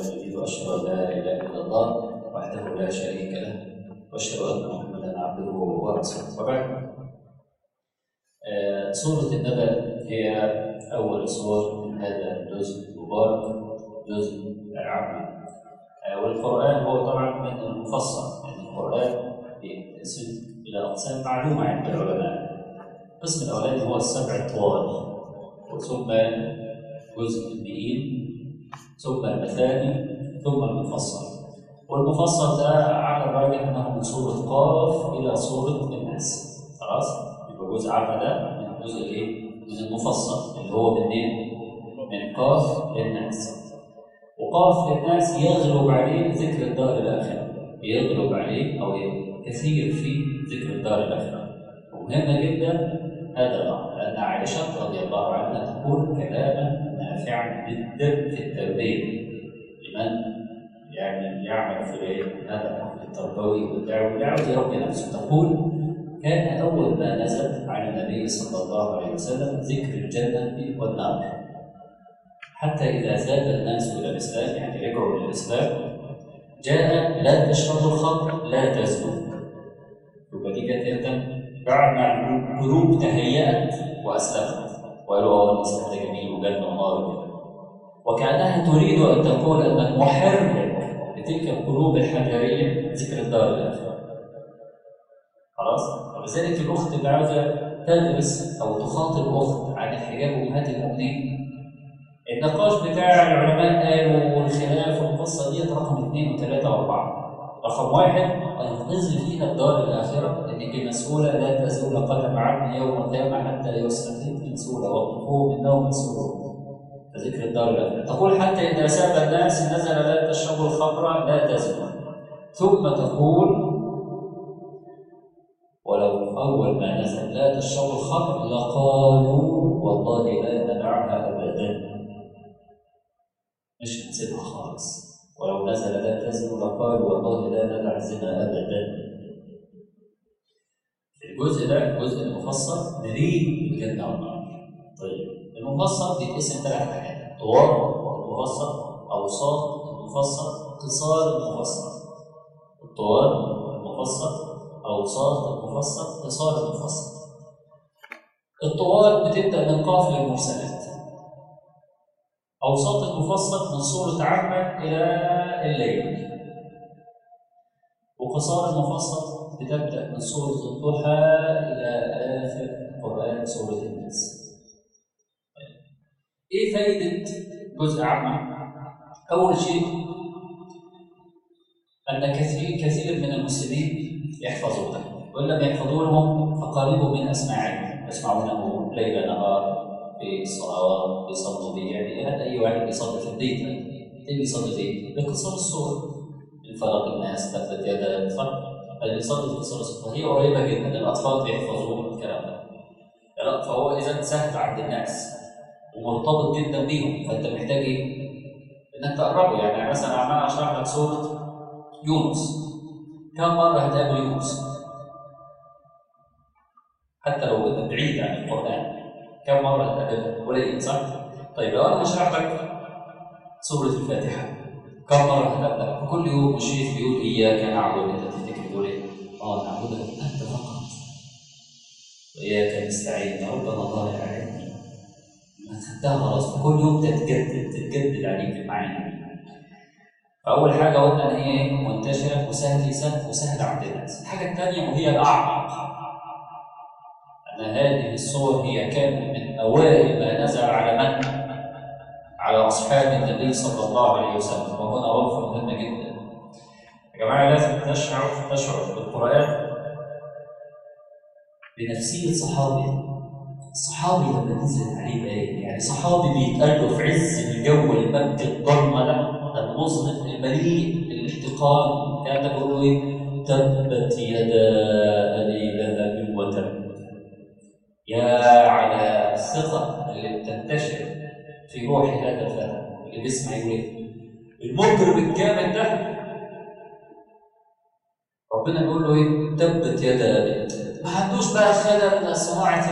المجيد واشهد ان لا اله الا الله وحده لا شريك له واشهد ان محمدا عبده ورسوله وبعد آه، سورة النبأ هي أول سور من هذا الجزء المبارك جزء العامة آه، والقرآن هو طبعا من المفصل يعني القرآن بينقسم إلى أقسام معلومة عند العلماء القسم الأولاني هو السبع الطوال ثم جزء المئين ثم المثاني ثم المفصل والمفصل ده على الراجح انه من سوره قاف الى سوره الناس خلاص يبقى جزء عامه ده من الجزء الايه؟ من المفصل اللي هو منين؟ من قاف للناس وقاف للناس يغلب عليه ذكر الدار الاخره يغلب عليه او كثير في ذكر الدار الاخره ومهم جدا هذا الامر لان عائشه رضي الله عنها تقول كلاما نافعا جدا في التربيه لمن يعني يعمل في هذا الحقل التربوي والدعوي يعود يربي نفسه تقول كان اول ما نزل على النبي صلى الله عليه وسلم ذكر الجنه والنار حتى اذا زاد الناس الى الاسلام يعني رجعوا للاسلام جاء لا تشربوا الخمر لا تزنوا يبقى دي كانت امتى؟ بعد ما القلوب تهيأت واسلمت وقالوا اه الاسلام ده جميل وجنه ونار وكده وكانها تريد ان تقول ان المحرر لتلك القلوب الحجريه ذكر الدار الاخره خلاص ولذلك الاخت اللي عاوزه تدرس او تخاطب اخت عن الحجاب امهات المؤمنين النقاش بتاع العلماء قالوا والخلاف والقصه دي رقم اثنين وثلاثه واربعه رقم واحد هينقذ فيها الدار الاخره انك مسؤوله لا تزول قدم عبد يوم القيامه حتى يستفيد مسؤوله وقفوه من نوم مسؤوله ذكر الدار الاخره تقول حتى اذا ساب الناس نزل لا تشربوا الخمر لا تزنوا ثم تقول ولو اول ما نزل لا تشربوا الخمر لقالوا والله لا ندعها ابدا مش هنسيبها خالص ولو نزل لا تزنوا لقالوا والله لا ندع الزنا ابدا في الجزء ده الجزء المفصل دليل الجنه والنار طيب المفصل بيتقسم ثلاث حاجات طوال المفصل اوساط المفصل قصار المفصل الطوال المفصل اوساط المفصل قصار المفصل الطوال بتبدا من قاف للمرسلات اوساط المفصل من سوره عامه الى الليل وقصار المفصل بتبدا من سوره الضحى الى اخر قران سوره الناس ايه فائده جزء عامه اول شيء ان كثير كثير من المسلمين يحفظونه وان لم يحفظونهم فقريب من اسماعهم يسمعونه ليل نهار في الصلوات بيصلوا به يعني هذا اي واحد بيصلي في البيت ايه بيصلي فيه؟ بقصار السور من فلق الناس تبت يدا صح؟ اللي بيصلي في قصار السور فهي قريبه جدا الاطفال بيحفظون الكلام ده لا فهو اذا سهل عند الناس ومرتبط جدا بيهم فانت محتاج ايه؟ انك تقربه يعني مثلا عمال اشرح لك سوره يونس كم مره هتقابل يونس؟ حتى لو انت بعيد عن القران كم مره هتقابلها؟ قليل صح؟ طيب لو انا هشرح لك سوره الفاتحه كم مره هتقابلها؟ فكل يوم الشيخ بيقول اياك نعبد انت تفتكر تقول ايه؟ اه نعبدك انت فقط واياك نستعين ربنا ضايع علينا خدتها خلاص كل يوم تتجدد تتجدد عليك المعاني فأول حاجة قلنا إن هي منتشرة وسهل سهل وسهل عند الناس، الحاجة الثانية وهي الأعمق أن هذه الصور هي كانت من أوائل ما نزل على من؟ على أصحاب النبي صلى الله عليه وسلم، وهنا وقفة مهمة جدا. يا جماعة لازم تشعر تشعر بالقرآن بنفسية صحابي صحابي لما نزلت عليه الآية يعني صحابي بيتقال له في عز الجو المجد الضلمة ده المظلم المليء الاحتقان كان ده بيقول له ايه؟ تبت يدا ابي لهب وتب يا على الثقة اللي بتنتشر في روح هذا الفتى اللي بيسمع يقول ايه؟ المجرم الجامد ده ربنا بيقول له ايه؟ تبت يدا ابي ما عندوش بقى خلل صناعة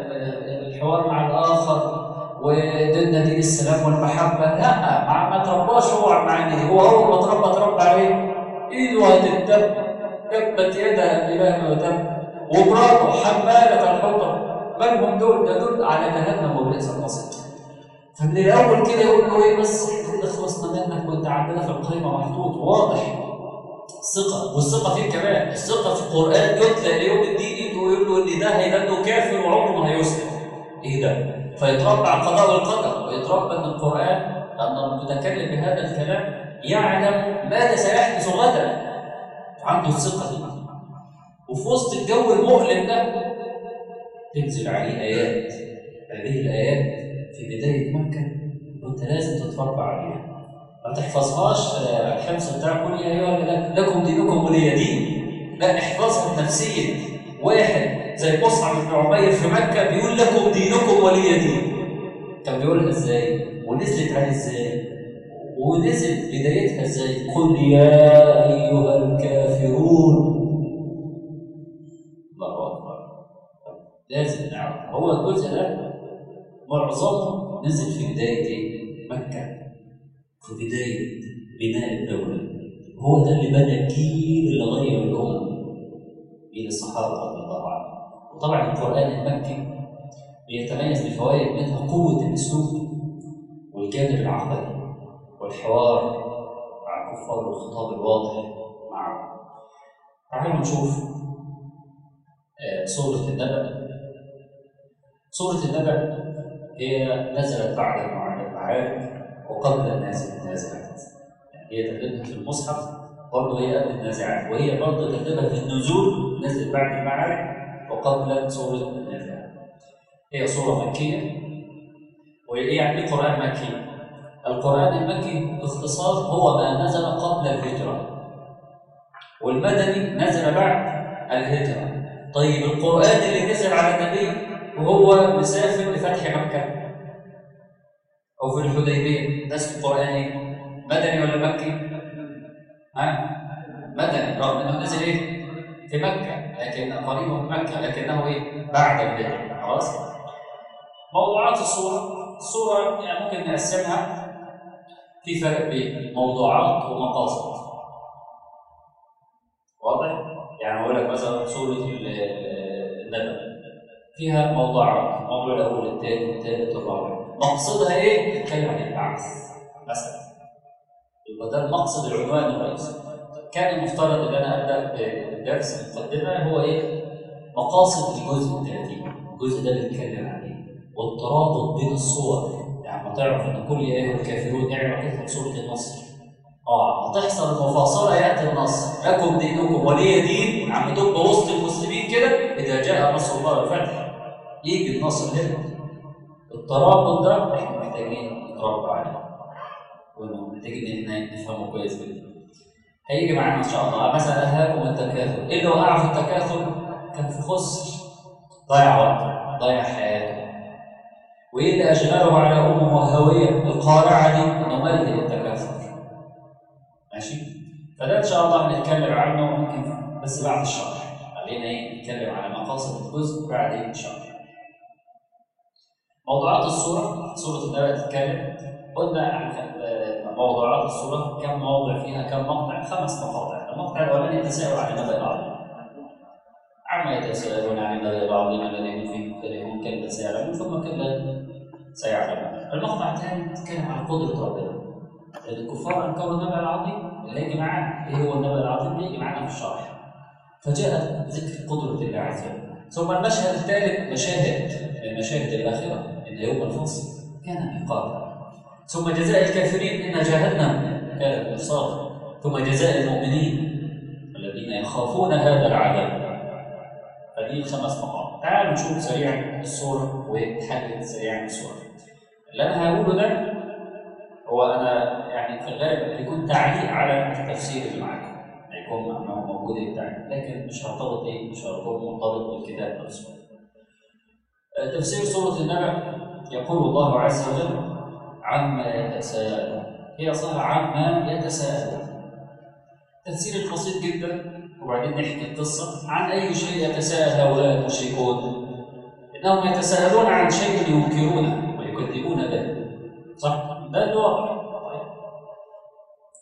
الحوار مع الآخر وديننا دين السلام والمحبة لا مع ما ترباش عندهاش هو المعاني دي هو اول ما اتربى اتربى عليه ايده هتتدب دبت يدها بما وتب ومراته حمالة الحطب من هم دول؟ ده دول على جهنم وبئس المصير فمن الاول كده يقول له ايه بس احنا خلصنا منك وانت عندنا في القائمه محطوط واضح ثقة والثقة فيه كمان الثقة في القرآن يتلى ليوم الدين يجي ويقول له إن ده هيبقى كافر وعمره ما هيسلم إيه ده؟ فيتربى على القضاء والقدر ويتربى أن القرآن أن المتكلم بهذا الكلام يعلم ماذا سيحدث غدا عنده الثقة دي وفي وسط الجو المؤلم ده تنزل عليه آيات هذه الآيات في بداية مكة وأنت لازم تتربى عليها ما تحفظهاش الحفظ بتاع كل يا ايها لا لكم دينكم ولي دين لا احفظها بنفسيه واحد زي مصعب بن عمير في مكه بيقول لكم دينكم ولي دين كان بيقولها ازاي ونزلت عليه ازاي ونزل بدايتها ازاي قل يا ايها الكافرون الله اكبر لازم نعرف هو الجزء ده معظمه نزل في بدايه مكه في بداية بناء الدولة هو ده اللي بنى الجيل اللي غير الأمم جيل الصحابة رضي الله عنهم وطبعا القرآن المكي بيتميز بفوائد منها قوة الأسلوب والجانب العقلي والحوار مع الكفار والخطاب الواضح معهم تعالوا نشوف سورة النبأ سورة النبأ هي نزلت بعد المعارك وقبل النازل النازلات يعني هي ترتيبها في المصحف برضه هي قبل النازعات وهي برضه ترتيبها في النزول نزلت بعد المعارك وقبل سورة النازعات هي سورة مكية وإيه يعني إيه قرآن مكي؟ القرآن المكي باختصار هو ما نزل قبل الهجرة والمدني نزل بعد الهجرة طيب القرآن اللي نزل على النبي وهو مسافر لفتح مكة أو في الحديبية ده اسم القرآن إيه؟ مدني ولا مكي؟ ها؟ مدني رغم إنه نزل إيه؟ في مكة لكن قريب من مكة لكنه إيه؟ بعد الهجرة خلاص؟ موضوعات الصورة الصورة يعني ممكن نقسمها في فرق بين موضوعات ومقاصد واضح؟ يعني أقول لك مثلا سورة النبأ فيها موضوعات الموضوع الأول الثاني الثالث الرابع مقصدها ايه؟ تتكلم عن البعث مثلا يبقى ده المقصد العنوان الرئيسي كان المفترض ان انا ابدا بالدرس المقدمه هو ايه؟ مقاصد الجزء الثلاثين الجزء ده اللي بيتكلم عليه والترابط بين الصور يعني ما تعرف ان كل ايه الكافرون اعرف تدخل سوره النصر اه هتحصل المفاصله ياتي النصر لكم دينكم ولي دين عم تبقى وسط المسلمين كده اذا جاء نصر الله والفتح يجي النصر هنا الترابط ده احنا محتاجين نتربى عليه ومحتاجين ان احنا نفهمه كويس جدا هيجي معانا ان شاء الله مثلا الهاكم التكاثر ايه اللي وقع في التكاثر كان في خسر ضيع وقته ضيع حياته وايه اللي اجبره على امه وهويه القارعه دي انه ملهي للتكاثر ماشي فده ان شاء الله هنتكلم عنه ممكن بس بعد الشرح خلينا ايه نتكلم على مقاصد الجزء بعد ايه الشرح موضوعات الصورة سورة النبأ تتكلم قلنا عن موضوعات الصورة كم موضع فيها كم مقطع خمس مقاطع المقطع الأولاني التساؤل عن النبأ العظيم عما يتساءلون عن النبأ العظيم الذي هم فيه مختلفون كيف سيعلمون ثم كلا سيعلمون المقطع الثاني يتكلم عن قدرة ربنا لأن الكفار أنكروا النبأ العظيم اللي هيجي معانا إيه هو النبأ العظيم اللي هيجي معانا في الشرح فجاء ذكر قدرة الله عز وجل ثم المشهد الثالث مشاهد من مشاهد الآخرة إن يوم الفصل كان ميقاتا ثم جزاء الكافرين إن جهنم كانت مرصادا ثم جزاء المؤمنين الذين يخافون هذا العذاب فدي خمس مقاطع تعالوا نشوف سريعا الصورة ونحلل سريعا الصورة اللي أنا هقوله ده هو أنا يعني في الغالب هيكون تعليق على التفسير اللي معاكم هيكون معناه موجود التعليق لكن مش هرتبط إيه مش هرتبط مرتبط بالكتاب نفسه تفسير سورة النبأ يقول الله عز وجل عما يتساءلون هي صار عما يتساءلون تفسير البسيط جدا وبعدين نحكي القصة عن أي شيء يتساءل هؤلاء المشركون إنهم يتساءلون عن شيء ينكرونه ويكذبون به صح؟ ده الواقع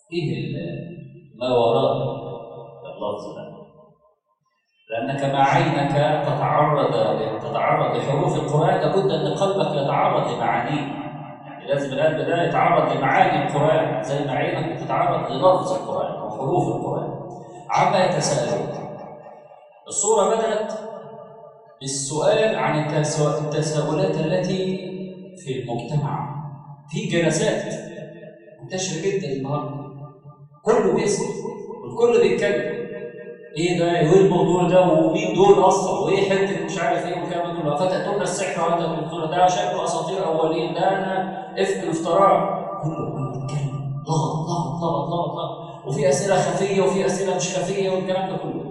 ايه ما وراء اللفظ ده لانك مع عينك تتعرض تتعرض لحروف القران لابد ان قلبك يتعرض لمعانيه يعني لازم القلب ده يتعرض لمعاني القران زي ما عينك بتتعرض للفظ القران او حروف القران عما يتساءلون الصوره بدات بالسؤال عن التساؤلات التي في المجتمع في جلسات منتشره جدا النهارده كله بيسال والكل بيتكلم ايه ده ايه الموضوع ده ومين دول اصلا وايه حته مش عارف ايه والكلام ده كله فتاتون السحر وانت بتقول ده شكله اساطير اولين ده انا افك افتراء كله كله بيتكلم لغط لغط لغط لغط لغط وفي اسئله خفيه وفي اسئله مش خفيه والكلام ده كله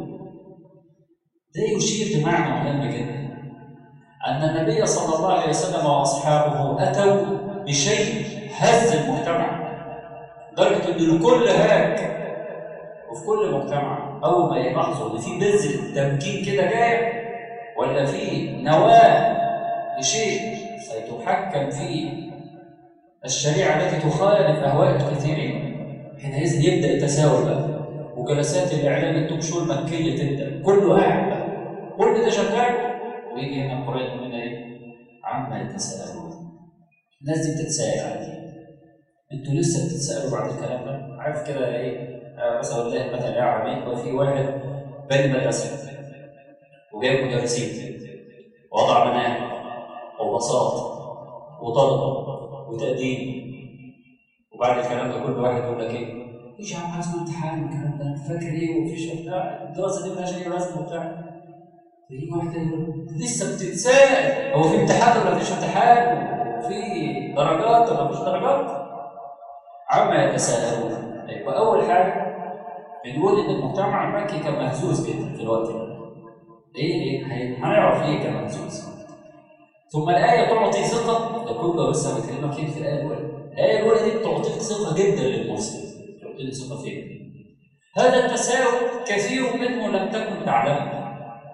ده يشير بمعنى مهم جدا ان النبي صلى الله عليه وسلم واصحابه اتوا بشيء هز المجتمع لدرجه ان الكل هاك وفي كل مجتمع اول ما يلاحظوا ان في بذر تمكين كده جاي ولا في نواه لشيء سيتحكم فيه الشريعه التي تخالف اهواء الكثيرين حينئذ يبدا التساؤل بقى وجلسات الاعلام التوك شو المكيه تبدا كله قاعد بقى كل ده شغال ويجي هنا القران يقول لنا ايه؟ عما يتساءلون الناس دي بتتساءل عادي انتوا لسه بتتسالوا بعد الكلام ده عارف كده ايه مثلا والله مثلا اعلى وفي واحد بني مدرسه وجايب مدرسين ووضع مناهج وبساط وطلبه وتقديم وبعد الكلام ده كل واحد يقول لك ايه؟ مفيش يا عم حاجه اسمها امتحان والكلام ده انت فاكر ايه ومفيش بتاع الدراسه دي مالهاش اي لازمه وبتاع يجي واحد تاني يقول لسه بتتساءل هو في امتحان ولا مفيش امتحان وفي درجات ولا مفيش درجات عما يتساءلون يبقى اول حاجه بنقول ان المجتمع المكي كان مهزوز جدا في الوقت ده ليه ليه هنعرف ليه كان مهزوز ثم الايه تعطي ثقه ده كله بس انا بكلمك ليه في الايه الاولى الايه الاولى دي بتعطيك ثقه جدا للمسلم تعطيك ثقه فين هذا التساؤل كثير منه لم تكن تعلمه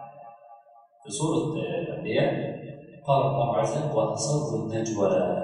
في سوره الانبياء قال الله عز وجل واسروا النجوى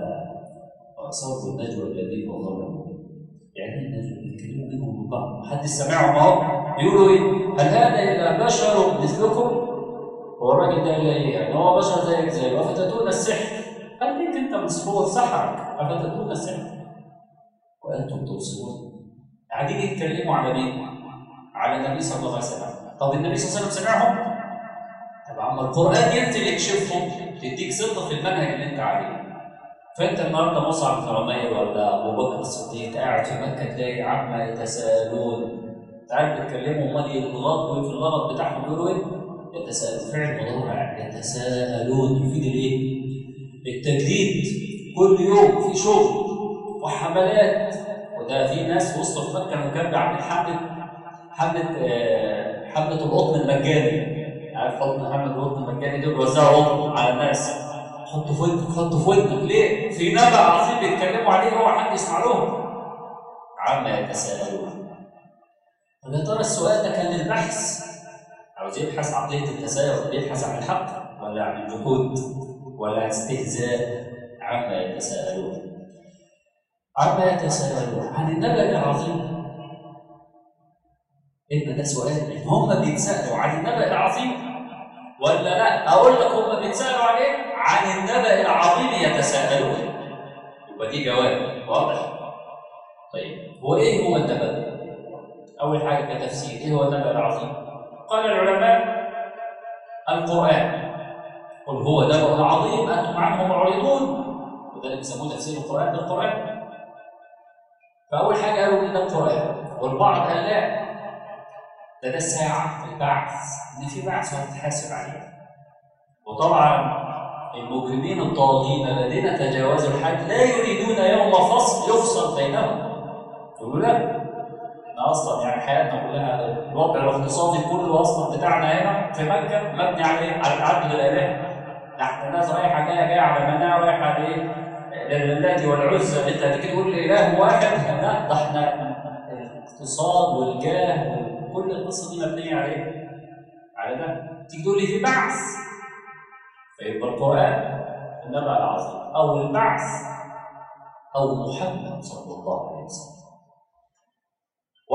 واسروا النجوى الذين ظلموا يعني الناس بيتكلموا بينهم من بعض محدش سامعهم اهو يقولوا ايه هل هذا الا بشر مثلكم هو الراجل ده قال ايه يعني هو بشر زيك زي افتاتون السحر قال ليك انت مسحور سحرك افتاتون السحر وانتم تبصرون قاعدين يتكلموا على مين؟ على النبي صلى الله عليه وسلم طب النبي صلى الله عليه وسلم سمعهم؟ طب عم القران ينزل يكشفهم تديك ثقه في المنهج اللي انت عليه فانت النهارده مصعب بن عمير ولا ابو بكر الصديق قاعد في مكه تلاقي عما يتساءلون تعال بيتكلموا امال الغلط في الغلط بتاعهم بيقولوا ايه؟ يتساءلون فعل مضارع يتساءلون يفيد الايه؟ التجديد كل يوم في شغل وحملات وده في ناس وسط في مكه كانوا عاملين حمله حمله آه حمله القطن المجاني عارف قطن حمله القطن المجاني دول بيوزعوا قطن على الناس حطوا في ودنك حطوا في ودنك ليه؟ في نبأ عظيم بيتكلموا عليه هو حد يسمع لهم عما يتساءلون طب يا ترى السؤال ده كان للبحث عاوز يبحث عقلية التساؤل بيبحث عن الحق ولا عن الجحود ولا عن استهزاء عما يتساءلون عما يتساءلون عن النبأ العظيم إن ده سؤال إن هم بيتسألوا عن النبأ العظيم ولا لا أقول لك هم بيتسألوا عن إيه؟ عن النبأ العظيم يتساءلون يبقى دي جواب واضح طيب هو إيه هو النبأ؟ أول حاجة كتفسير إيه هو النبأ العظيم؟ قال العلماء القرآن قل هو نبأ عظيم أنتم عنه معرضون وذلك يسموه تفسير القرآن بالقرآن فأول حاجة قالوا إن ده القرآن والبعض قال لا ده ده الساعة البعث إن في بعث وهتتحاسب عليه وطبعا المجرمين الطاغين الذين تجاوزوا الحد لا يريدون يوم فصل يفصل بينهم يقولوا لا احنا اصلا يعني حياتنا كلها الوضع الاقتصادي كله اصلا بتاعنا هنا في مكه مبني على ايه؟ على تعدد الاله نحن ناس رايحه جايه جايه على مناه رايحه لايه؟ للات والعزى انت هتيجي تقول لي اله واحد لا ده احنا الاقتصاد والجاه وكل القصه دي مبنيه على ايه؟ على ده تيجي تقول لي في بعث فيبقى القران النبأ العظيم او البعث او محمد صلى الله عليه وسلم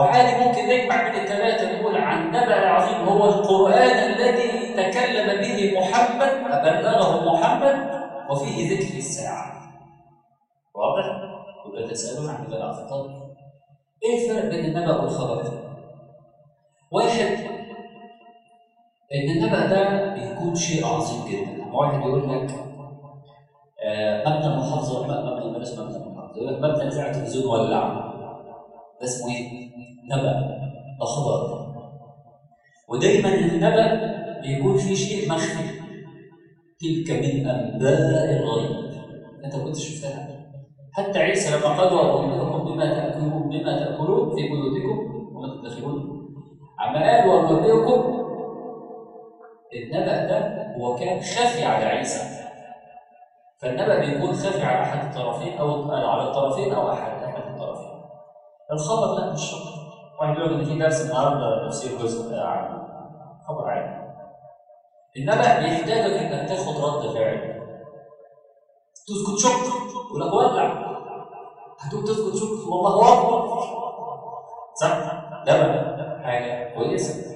وعادي ممكن نجمع بين الثلاثة نقول عن نبأ العظيم هو القرآن الذي تكلم به محمد بلغه محمد وفيه ذكر الساعة واضح؟ يبقى تسألون عن نبأ العظيم طب ايه الفرق بين النبأ والخبر؟ واحد ان النبأ ده بيكون شيء عظيم جدا واحد يقول لك آه، مبنى المحافظة مبنى بلاش مبنى المحافظة يقول لك مبنى إذاعة التلفزيون ولع ده اسمه ايه؟ نبأ ده خبر ودايما النبأ بيكون فيه شيء مخفي تلك من أنباء الغيب أنت كنت شفتها حتى عيسى لما قال وأنبئكم بما تأكلون بما تأكلون في بيوتكم وما تدخلون عما قال وأنبئكم النبأ ده هو كان خفي على عيسى فالنبأ بيكون خفي على أحد الطرفين أو على الطرفين أو أحد أحد الطرفين الخبر لا مش شرط واحد يقول ان في درس النهارده تفسير جزء عن خبر عادي النبأ بيحتاجك انك تاخد رد فعل تسكت شك يقول لك ولع هتقوم تسكت شك والله اكبر صح؟ ده حاجه كويسه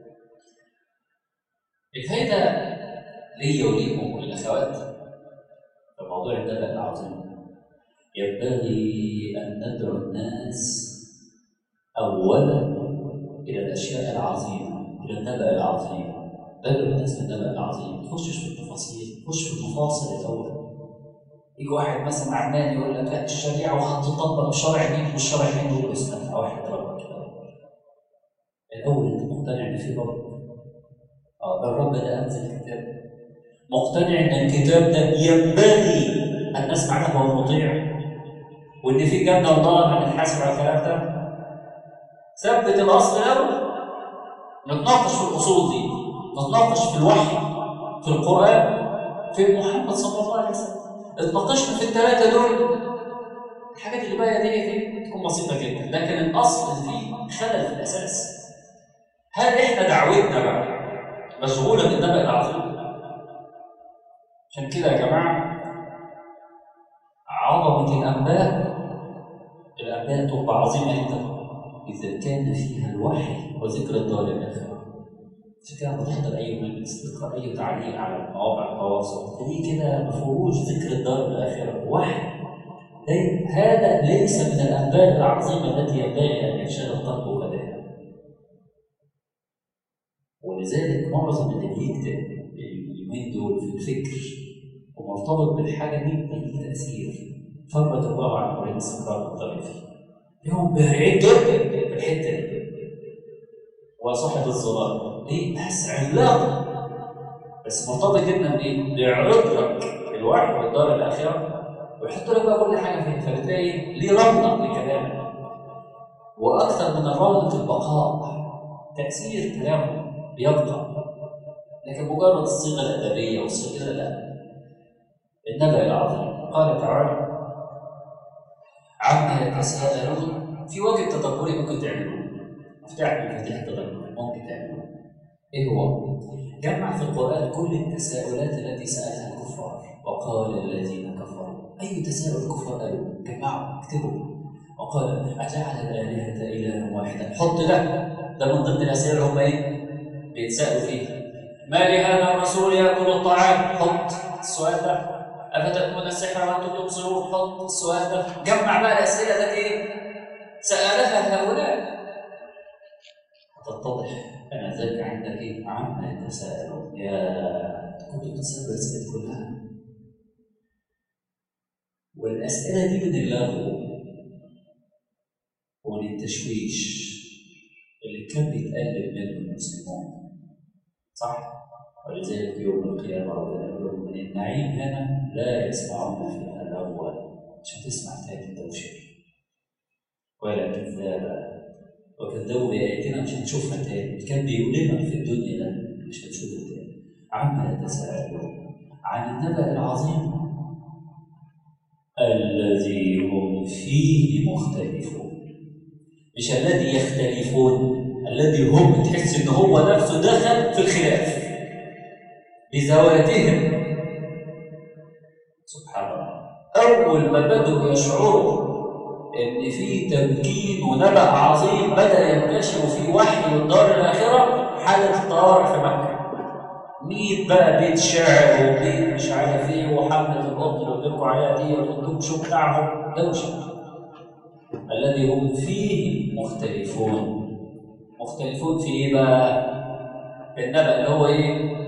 الفايده ليا وليكم وللاخوات في موضوع النبأ العظيم ينبغي ان ندعو الناس اولا الى الاشياء العظيمه الى النبأ العظيم بدل الناس بالنبأ العظيم تخشش في التفاصيل خش في المفاصل الاول يجي واحد مثلا عمال يقول لك لا الشريعه وهتطبق شرع مين والشرع مين يقول استنى واحد ربك الاول انت مقتنع ان في رب اه الرب ده انزل الكتاب مقتنع ان الكتاب ده ينبغي ان نسمع له ونطيع وان في جنه ونار هنتحاسب على الكلام ده ثبت الاصل الاول نتناقش في الاصول دي نتناقش في الوحي في القران في محمد صلى الله عليه وسلم اتناقشنا في الثلاثه دول الحاجات اللي باقيه دي دي تكون بسيطه جدا لكن الاصل فيه خلل في الاساس هل احنا دعوتنا بقى مشغوله بالنبأ العظيم عشان كده يا جماعه عظمه الانباء الانباء تبقى عظيمه امتى؟ إذا كان فيها الوحي وذكر الدار الآخرة عشان كده بتحضر أي مجلس تقرأ أي تعليق على مواقع التواصل تلاقيه كده ما فيهوش ذكر الدار الآخرة وحي هذا ليس من الأنباء العظيمة التي ينبغي أن يشهد القلب كذلك ولذلك معظم اللي بيكتب اليومين دول في الفكر ومرتبط بالحاجة دي ليه تأثير فرد الله عن طريق استقرار الطريقي هم بارعين جدا في الحته دي وصاحب الظلام ليه؟ ناس عملاقه بس مرتبط جدا بايه؟ بيعرض لك الوحي والدار الاخره ويحط لك بقى كل حاجه فيها فبتلاقي ليه رونق لكلامه واكثر من الرونق البقاء تاثير كلامه بيبقى لكن مجرد الصيغه الادبيه والصيغه لا النبأ العظيم قال تعالى عما يتساءلون في وجه تدبري ممكن تعملوه مفتاح مفاتيح التدبر ممكن تعملوه ايه هو؟ جمع في القرآن كل التساؤلات التي سألها الكفار وقال الذين كفروا أي تساؤل الكفار قالوا جمعوا اكتبوا وقال أجعل الآلهة إلها واحدا حط ده ده من ضمن الأسئلة اللي هم إيه؟ بيتسألوا فيها ما لهذا الرسول يأكل الطعام حط السؤال ده أفتأتون السحر وأنتم تبصرون حط السؤال ده جمع بقى الأسئلة التي سألها هؤلاء تتضح أنا ذلك عندك إيه؟ عما يتساءلون يا كنت بتسأل الأسئلة كلها والأسئلة دي من اللغو ومن التشويش اللي كان بيتقلب منه المسلمون صح؟ ولذلك يوم القيامة ربنا يقول لهم من النعيم هنا لا يسمعون فيها الأول عشان تسمع تاني التوشيح ولا كذابة وكذبوا بآياتنا عشان تشوفها تاني كان بيؤلمك في الدنيا ده مش هتشوفه تاني عما يتساءلون عن النبأ العظيم الذي هم فيه مختلفون مش الذي يختلفون الذي هم تحس ان هو نفسه دخل في الخلاف بذواتهم سبحان الله أول ما بدأوا يشعروا ان في تمكين ونبأ عظيم بدا ينتشر فيه وحي من دار الاخره حاله طوارئ في مكه 100 بقى بيت شعر وبيت مش عارف ايه وحمله القط اللي قلت لكم عليها دي والدكتور شو بتاعهم دوشه الذي هم فيه مختلفون مختلفون في ايه بقى؟ في النبأ اللي هو ايه؟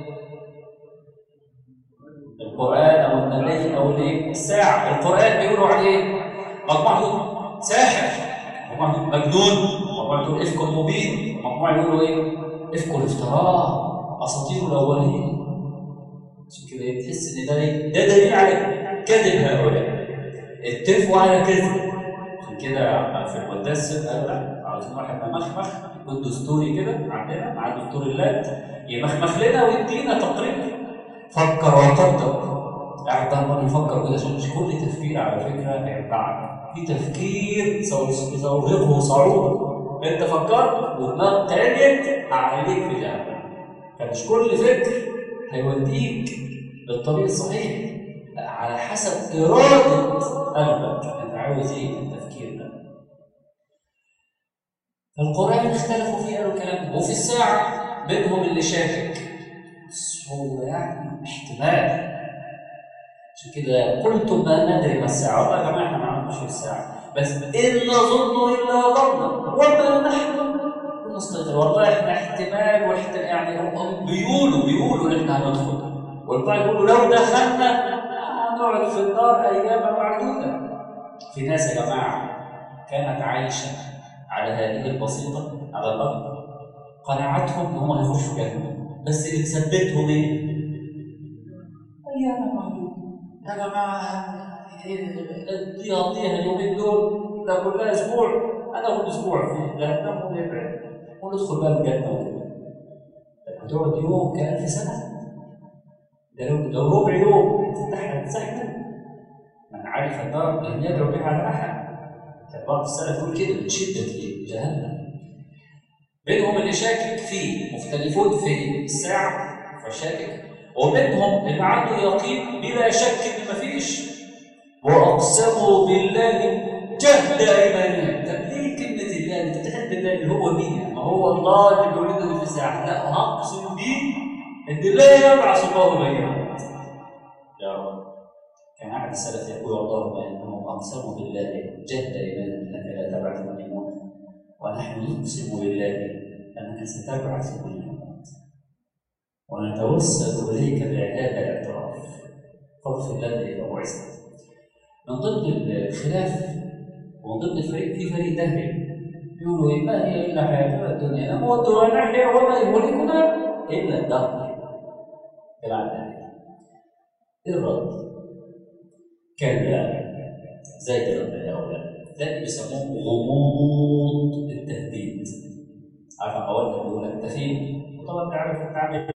القرآن أو النبي أو الايه؟ الساعة، القرآن بيقولوا عليه مجموعة دول ساحر، مجموعة دول مجنون، مجموعة دول إفك مبين، مجموعة يقولوا إيه؟ إفك الافتراء، أساطير الأولين. عشان كده تحس إن ده إيه؟ ده دليل على كذب هؤلاء. اتفقوا على كذب. عشان كده في المدثر قالوا لا عاوزين واحد ممخمخ يكون دستوري كده عندنا مع دستور اللات يمخمخ لنا ويدينا تقرير فكر وقدر قاعد عمال يفكر كده عشان مش كل تفكير على فكره هينفعك في تفكير سيرهقه صعوبه انت فكرت ودماغ تانية هعليك في جهنم فمش كل فكر هيوديك للطريق الصحيح لا على حسب اراده قلبك انت عاوز ايه التفكير ده القرآن اختلفوا فيه قالوا الكلام ده وفي الساعة منهم اللي شاكك بس هو يعني احتمال عشان كده قلتم ما ندري ما الساعة والله يا جماعة احنا ما نعرفش في الساعة بس إن نظن إلا ظنا وما نحن نستغفر والله احنا احتمال واحتمال يعني هم بيقولوا بيقولوا ان احنا هندخل والبعض يقولوا لو دخلنا هنقعد في النار اياما معدوده في ناس يا جماعه كانت عايشه على هذه البسيطه على الارض قناعتهم ان هم هيخشوا جهنم بس اللي مثبتهم ايه؟ اياما معدوده يا جماعه دي قضيها اليومين دول ده كلها اسبوع انا اخد اسبوع في جهنم ونبعد وندخل بقى الجنه وكده هتقعد يوم كألف سنه ده لو لو ربع يوم هتفتحها تسحب من عرف النار لم يدعو بها على احد كان بعض السلف يقول كده من شده جهنم منهم اللي شاكك فيه مختلفون في الساعه فشاكك ومنهم اللي عنده يقين بلا شك ان مفيش واقسموا بالله جهد ايمانهم طب ليه كلمه الله انت بتحب الله اللي هو مين يعني ما هو الله اللي بيقول لنا في الساعه لا هقسم بيه ان لا يبعث الله من يموت يا رب كان احد السلف يقول اللهم انهم اقسموا بالله جهد ايمانهم انك لا تبعث من يموت ونحن نقسم بالله انك ستبعث من يموت ونتوسل اليك بهذا الاعتراف فاغفر لنا اذا بعثت من ضمن الخلاف ومن ضمن الفريق في فريق دهري يقولوا إيه ما هي إلا حياتنا الدنيا نموت ونحيا وما يهلكنا إلا الدهر كلام دهري الرد كلا زي الرد يا أولاد ده بيسموه غموض التهديد عارف لما أقول بيقول لك أنت فين؟ وطبعا أنت عارف أنت عامل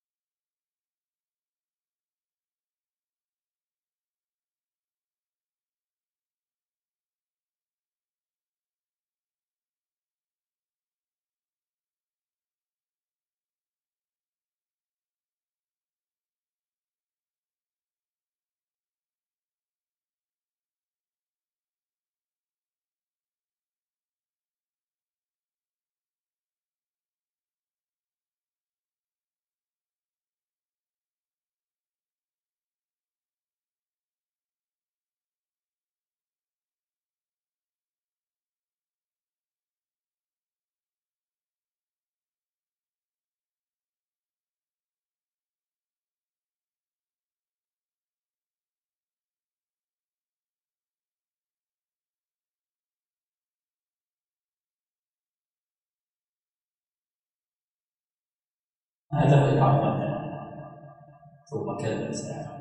هذا هو العقل ثم كلم الإنسان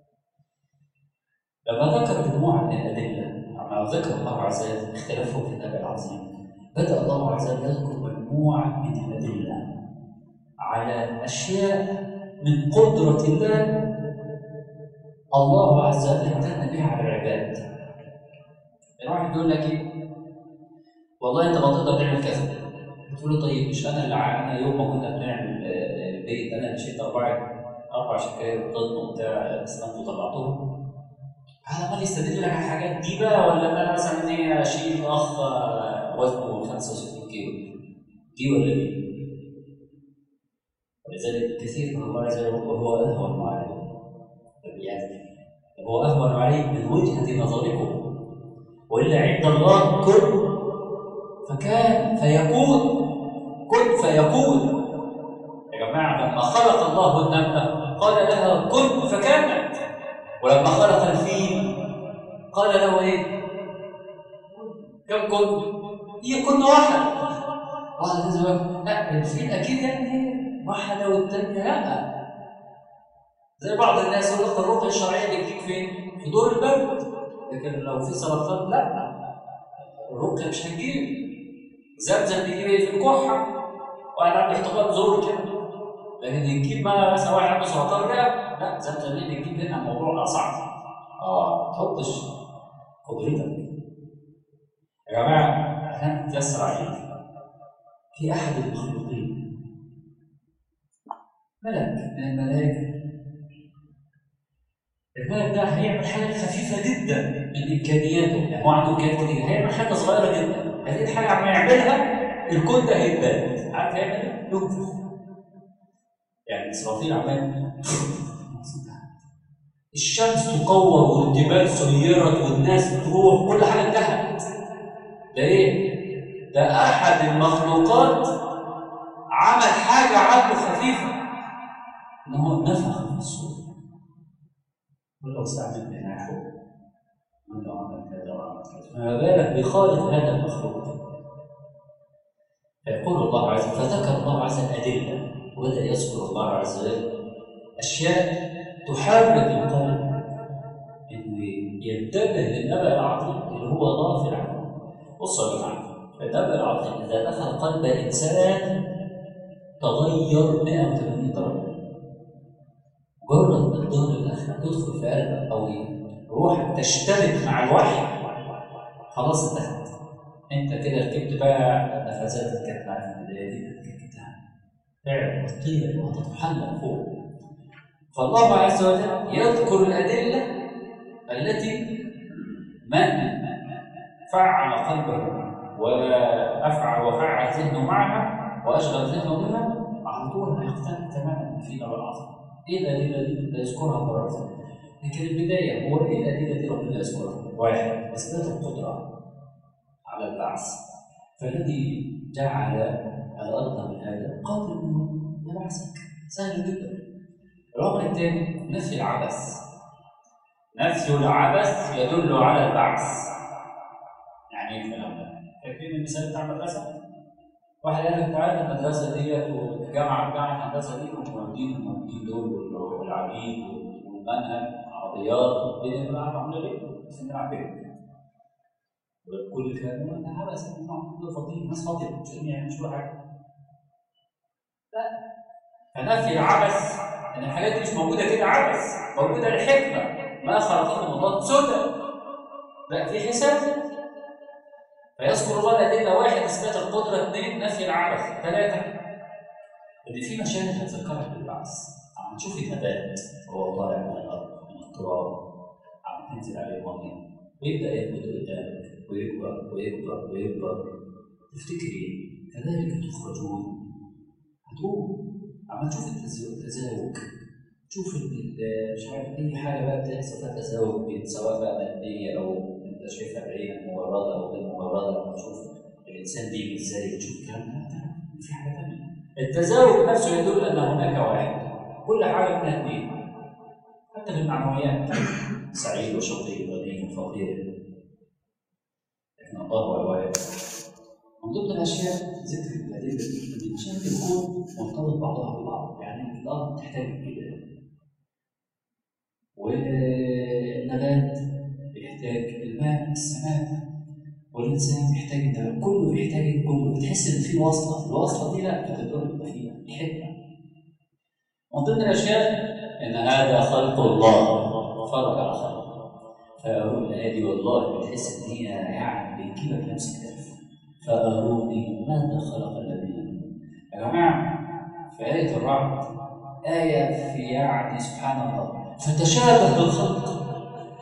لما ذكر مجموعة من الأدلة لما ذكر الله عز وجل اختلافهم في النبي العظيم بدأ الله عز وجل يذكر مجموعة من الأدلة على أشياء من قدرة الله الله عز وجل امتن بها على العباد الواحد يقول لك ايه والله انت ما تقدر تعمل كذا تقول له طيب مش انا اللي انا يوم ما كنا بنعمل البيت انا مشيت اربع اربع شكاير ضد بتاع اسمنت وطلعتهم هذا ما يستدل لك على الحاجات دي بقى ولا انا مثلا اني اشيل اخ وزنه 65 كيلو دي ولا دي؟ ولذلك كثير من الله عز وجل هو اهون عليه يعني هو اهون عليه من وجهه نظركم والا عند الله كن فكان فيكون كن فيكون يا جماعه لما خلق الله النمله قال لها كن فكانت ولما خلق الفيل قال له ايه؟ كم كن؟ هي كن واحد واحد لا الفيل اكيد يعني واحده والثانيه لا زي بعض الناس يقول لك الرقيه الشرعيه دي بتجيك فين؟ في دور البرد لكن لو في سرطان لا الرقيه مش هتجيب زمزم بيجيب ايه في الكحه واحد عنده احتقان زور كده لكن يجيب بقى مثلا واحد عنده سرطان رئه لا زمزم اللي بيجيب هنا الموضوع اصعب اه ما تحطش قدرتك يا جماعه كانت تيسر عليك في احد المخلوقين ملك من الملائكه الملك ده هيعمل حاجه خفيفه جدا من امكانياته يعني هو عنده امكانيات كتير هيعمل حاجه صغيره جدا هذه الحاجه عم يعملها الكون ده هيتبات عارف هيعمل ايه؟ ينفخ يعني اسرافيل عمال الشمس تقور والجبال سيرت والناس تروح كل حاجه انتهت ده ايه؟ ده احد المخلوقات عمل حاجه عنده خفيفه ان هو نفخ في الصور ولو استعمل جناحه ولو عمل كذا وعمل كذا فما بالك بخالق هذا المخلوق فيقول الله عز وجل فذكر الله عز وجل الادله وبدا يذكر الله عز وجل اشياء تحرك القلب انه ينتبه للنبأ العظيم اللي هو غافل عنه بصوا يا جماعه النبأ العظيم اذا دخل قلب الانسان تغير 180 درجه مجرد ما الظهر الاخر تدخل في قلبك او روحك تشتبك مع الوحي خلاص انتهت انت كده ركبت بقى النفسات اللي كانت معاك في البدايه دي ركبتها فعلا وتطير وهتتحلق فوق فالله عز وجل يذكر الادله التي من فعل قلبه وافعل وفعل ذهنه معها واشغل ذهنه بها على طول هيقتنع تماما في نبأ العظيم ايه الادله دي؟ لا يذكرها مره لكن البدايه هو ايه الادله دي ربنا يذكرها؟ واحد اثبات القدره على البعث فالذي جعل الارض من هذا قادر انه يبعثك سهل جدا الامر الثاني نفي العبث نفي العبث يدل على البعث يعني ايه الكلام ده؟ فاكرين المثال بتاع المدرسه؟ واحد قال لك تعالى المدرسه ديت والجامعه بتاعت الهندسه دي والمهندسين المهندسين دول والعبيد والمنهج عربيات والدنيا كلها عارفه عامله ايه؟ بس نلعب بيها كل الكلام ده انا عبث كل فاضيين ناس فاضيه مش قادرين يعملوا شو حاجه لا فنفي العبث ان الحاجات دي مش موجوده كده عبث موجوده لحكمه ما خلقنا مضاد سدى لا في حساب فيذكر الله الأدلة واحد إثبات القدرة اثنين نفي العبث ثلاثة إن في مشاهد هتذكرها بالبعث عم تشوف النبات وهو طالع من الأرض من التراب عم تنزل عليه مية ويبدأ ينبت قدامك ويكبر ويكبر ويكبر تفتكري كذلك تخرجون هتقوم عم تشوف التزاوج تشوف مش عارف اي حاجه بقى بتحصل فيها تزاوج سواء بقى ماديه او انت شايفها بعينك مجرده او غير مجرده لما تشوف الانسان بيجي ازاي تشوف الكلام ده في حاجه ثانيه التزاوج نفسه يدل ان هناك واحد كل حاجه منها اثنين حتى في المعنويات سعيد وشقي غني وفقير لكن الله هو الواحد من ضمن الاشياء ذكر الادله ان مشاهد الكون مرتبط بعضها ببعض يعني الارض تحتاج كده والنبات بيحتاج الماء السماء والانسان بيحتاج النبات كله بيحتاج كله بتحس ان في وصله الوصله دي لا بتدل فيها الحكمه من ضمن الاشياء ان هذا خلق الله فرج على خلقه فأروني هذه والله بتحس ان هي يعني بتجيبك نفس الكلف فأروني ماذا خلق الذين يا جماعه في آية الرعد آية في يعني سبحان الله فتشابه بالخلق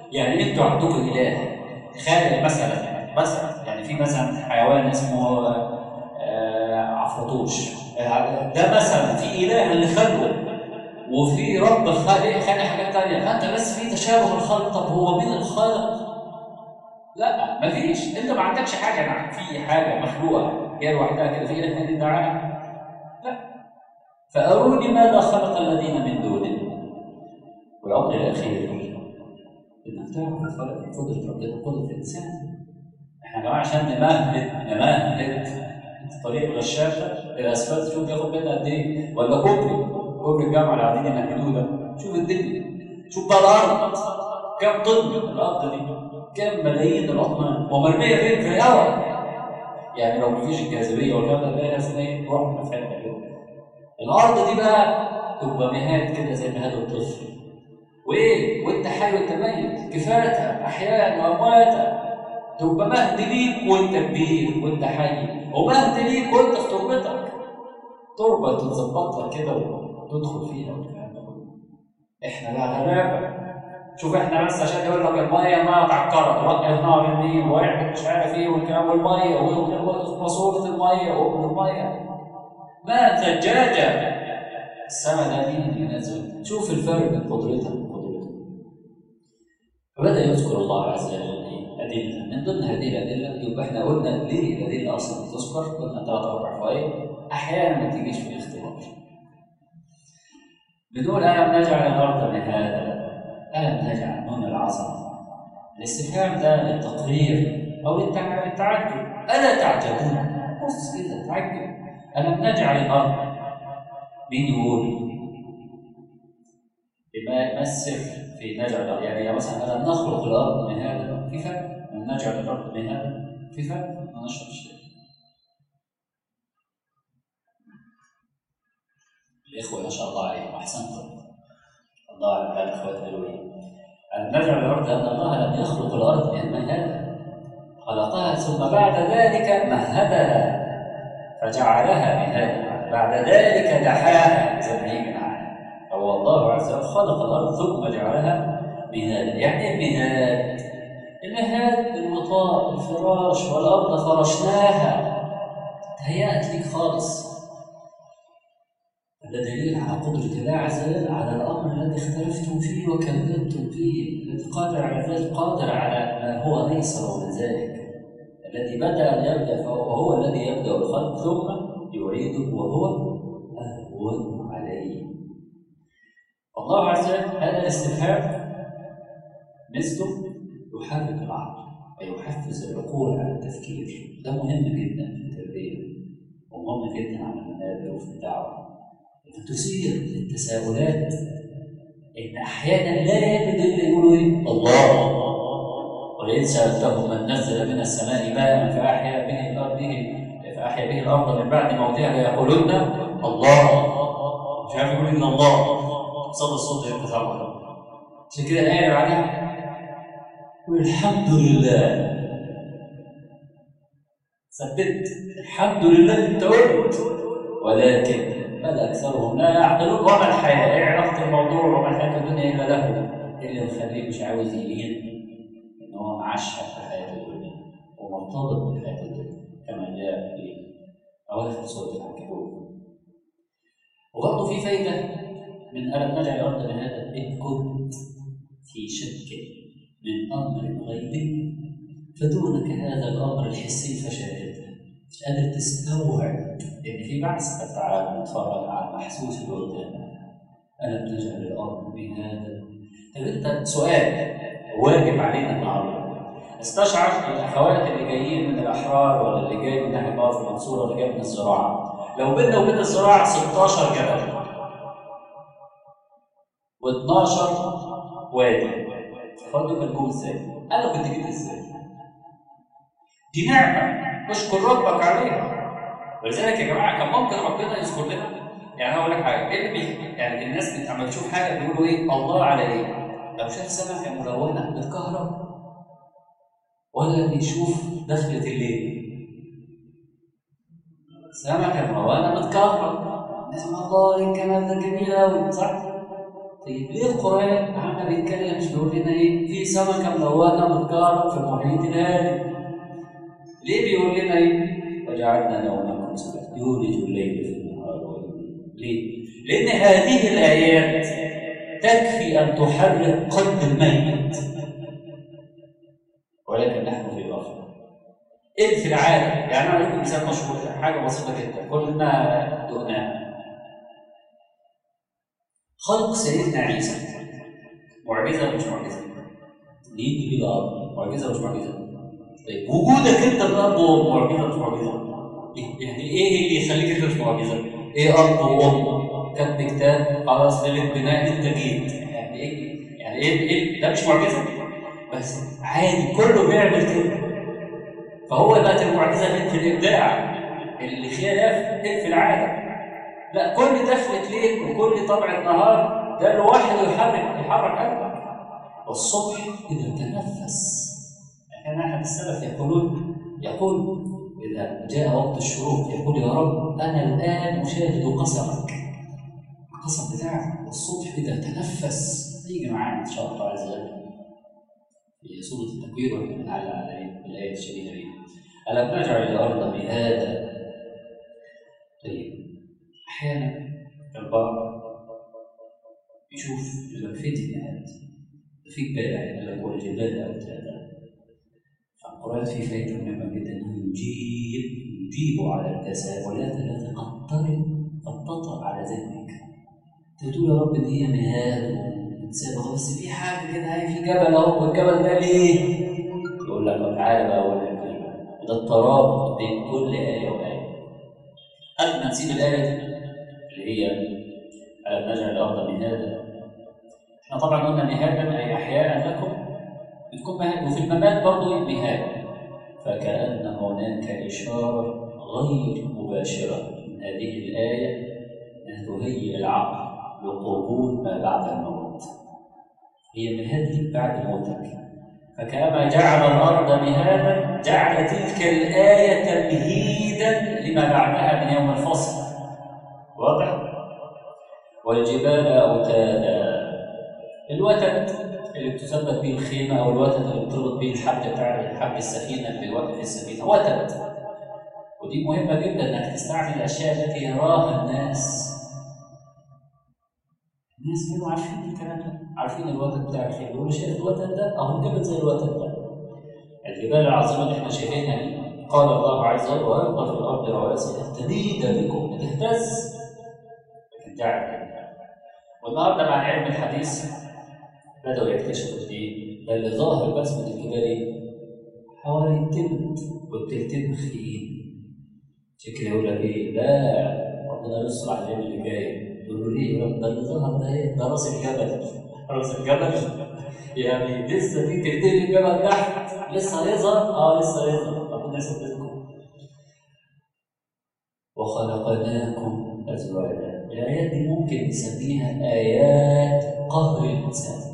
يعني انتوا عندكم اله خالق مثلا مثلا يعني في مثلا حيوان اسمه آه، عفرطوش آه، ده مثلا في اله اللي خلقه وفي رب خالق خالق حاجات تانية فانت بس في تشابه الخلق طب هو مين الخالق؟ لا مفيش انت ما عندكش حاجه يعني في حاجه مخلوقه هي لوحدها كده في اله تاني تعالى لا فاروني ماذا خلق الذين من دونه والامر الاخير انك تعرف الفرق بين قدره ربنا وقدره الانسان احنا يا جماعه عشان نمهد نمهد طريق الغشاشه الاسفلت شوف بياخد منا قد ايه ولا كوبري كوبري الجامعه اللي قاعدين يمهدوه ده شوف الدنيا شوف بقى الارض كم طن الارض دي كم ملايين الاطنان ومرميه فين في الهواء يعني لو مفيش الجاذبيه والكلام ده تلاقي ناس ايه تروح في حته كده الارض دي بقى تبقى مهاد كده زي مهاد الطفل وايه وانت حي وانت ميت كفاتا احياء وامواتا تبقى مهد ليك وانت كبير وانت حي ومهد ليك وانت في تربتك تربه تتظبط لك كده وتدخل فيها والكلام ده كله احنا بقى غلابه شوف احنا بس عشان يقول لك الميه ما اتعكرت وقف نهر النيل واعمل مش عارف ايه والكلام والميه وماسوره الميه وابن الميه ما زجاجه السماء ده مين اللي نزل شوف الفرق بين قدرتها وقدرته فبدا يذكر الله عز وجل ادله من ضمن هذه الادله يبقى احنا قلنا ليه الادله اصلا بتذكر قلنا ثلاث اربع فوائد احيانا ما تجيش في الاختبار بنقول الم نجعل الارض مهادا ألم نجعل نون العظمة الاستفهام ده للتقرير أو للتعجب ألا تعجبون؟ بص كده تعجب ألم نجعل الأرض مين يقول؟ ما السر في نجعل الأرض؟ يعني مثلا ألم نخلق الأرض من هذا؟ في فرق؟ ألم نجعل الأرض من هذا؟ في فرق؟ ما نشرب الشيء الإخوة ما شاء الله عليهم أحسنتم الله على حال اخوات الالوهيه نجعل الارض ان الله لم يخلق الارض من مهادا خلقها ثم بعد ذلك مهدها فجعلها مهادا بعد ذلك دحاها زي ما يجي معانا فهو الله عز وجل خلق الارض ثم جعلها مهادا يعني المهاد المهاد الوطاء الفراش والارض فرشناها تهيأت ليك خالص هذا دليل على قدرة الله عز وجل على الأمر الذي اختلفتم فيه وكذبتم فيه الذي قادر على ذلك قادر على ما هو أيسر من ذلك الذي بدأ أن يبدأ فهو الذي يبدأ الخلق ثم يعيده وهو أهون عليه الله عز وجل هذا الاستفهام مثله يحرك العقل ويحفز العقول على التفكير ده مهم جدا في التربية ومهم جدا على المنابر وفي الدعوة فتثير التساؤلات ان احيانا لا يجد الا يقولوا ايه؟ الله ولئن سالتهم من نزل من السماء ماء فاحيا به الارض به فاحيا به الارض من بعد موتها ليقولن الله مش عارف يقول ان الله صدى الصوت يتزعم عشان كده الايه اللي بعدها والحمد لله ثبت الحمد لله انت قلت ولكن بل اكثرهم لا يعقلون وما الحياه؟ ايه علاقه الموضوع وما الحياه الدنيا الا له؟ اللي مخليه مش عاوز يلين ان هو معشق في الحياه الدنيا ومرتبط بالحياه الدنيا كما جاء في اواخر سوره العنكبوت وبرضه في فايده من الم نجعل الارض بهذا ان كنت في شك من امر غيبي فدونك هذا الامر الحسي فشاهده مش قادر تستوعب ان في بعث طب تعالى نتفرج على المحسوس اللي قدامك انا بنجعل الارض بهذا طب انت سؤال واجب علينا النهارده استشعر الاخوات اللي جايين من الاحرار ولا اللي جاي من ناحيه بعض المنصوره ولا جاي من الزراعه لو بيننا وبين الزراعه 16 جبل و12 وادي فاضل كان ازاي؟ انا كنت جيت ازاي؟ دي نعمه اشكر ربك عليها ولذلك يا جماعه كان ممكن ربنا يذكر لنا يعني هقول لك حاجه ايه اللي يعني الناس لما تشوف حاجه بيقولوا ايه الله على ايه؟ لو شاف سمكه ملونه بالكهرباء ولا بيشوف دخلة الليل سمكه ملونه بالكهرباء الناس الله الجمال ده جميل قوي صح؟ طيب ليه القرآن عم بيتكلم مش بيقول لنا ايه؟ في سمكة ملونة بتجارة في المحيط الهادي. ليه بيقول لنا ايه؟ وجعلنا نومكم سبحا يولج الليل في النهار ويولج ليه؟ لأن هذه الآيات تكفي أن تحرك قلب الميت ولكن نحن في غفلة إيه في العالم يعني أنا أقول مثال مشهور حاجة بسيطة جدا كلنا دقناها خلق سيدنا عيسى معجزة ولا مش معجزة؟ يجي بيه الأرض معجزة ولا مش معجزة؟ طيب وجودك أنت الأرض معجزة ولا مش معجزة؟ يعني إيه اللي يخليك أنت مش معجزة؟ إيه أرض وأم؟ كتب كتاب خلاص ليلة بناء أنت جيت يعني إيه؟ يعني إيه إيه ده مش معجزة؟ بس عادي كله بيعمل كده فهو بقت المعجزة فين في الإبداع اللي خلاف في العادة لا كل دخلة ليل وكل طبعة نهار ده لوحده يحرك يحرك قلبك والصبح إذا تنفس كان أحد السلف يقولون يقول إذا جاء وقت الشروق يقول يا رب أنا الآن أشاهد قسمك القسم بتاعك والصبح إذا تنفس يجي معانا إن شاء الله عز وجل في سورة التكوير واحنا بنعلق على الآية الشريفة دي ألم نجعل الأرض مهادا طيب أحيانا البعض يشوف يقول لك فين المهاد؟ في جبال يقول لك والجبال أوتادا فالقرآن فيه فائدة مهمة جدا إنه يجيب يجيب على التساؤلات التي قد ترد قد تطرأ على ذهنك تقول يا رب إن هي مهاد ومتسابقة بس في حاجة كده هي في جبل أهو والجبل ده ليه؟ يقول لك طب تعالى بقى أقول لك ليه ده الترابط بين كل آية وآية قبل ما نسيب الآية دي اللي هي ألم نجعل الأرض مهادا احنا طبعا قلنا مهادا أي أحياء لكم بتكون مهاد وفي الممات برضه مهاد فكأن هناك إشارة غير مباشرة من هذه الآية أن تهيئ العقل لقبول ما بعد الموت هي مهاد لك بعد موتك فكما جعل الأرض مهادا جعل تلك الآية تمهيدا لما بعدها من يوم الفصل واضح؟ والجبال أوتادا الوتد اللي بتثبت به الخيمة أو الوتد اللي بتربط به الحبل بتاع حبل السفينة اللي بيوقف السفينة وتد ودي مهمة جدا إنك تستعمل الأشياء التي يراها الناس الناس كانوا عارفين الكلام ده عارفين الوتد بتاع الخيمة يقولوا شايف الوتد ده أهو الجبل زي الوتد ده الجبال العظيمة اللي احنا شايفينها دي قال الله عز وجل وألقى في الأرض رواسي أن تميد بكم تهتز لكن جعل والنهارده مع علم الحديث بدأوا يكتشفوا ايه؟ ده اللي ظاهر بسمة الجبال ايه؟ حوالي التلت والتلتين مخفيين عشان كده يقول لك ايه؟ لا ربنا يستر على اليوم اللي جاي يقول له ليه؟ يقول ده اللي ظهر ده ايه؟ ده راس الجبل راس الجبل يعني لسه في تلتين الجبل تحت لسه هيظهر؟ اه لسه هيظهر ربنا يثبتكم وخلقناكم أزواجا الآيات دي ممكن نسميها آيات قهر الإنسان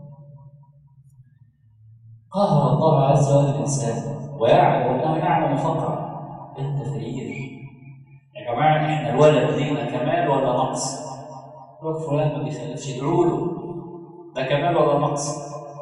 قهر الله عز وجل الإنسان ويعلم وأنه يعلم فقرا أنت فقير يا جماعة إحنا الولد لينا كمال ولا نقص؟ يقول فلان ما بيخلفش ادعوا له ده كمال ولا نقص؟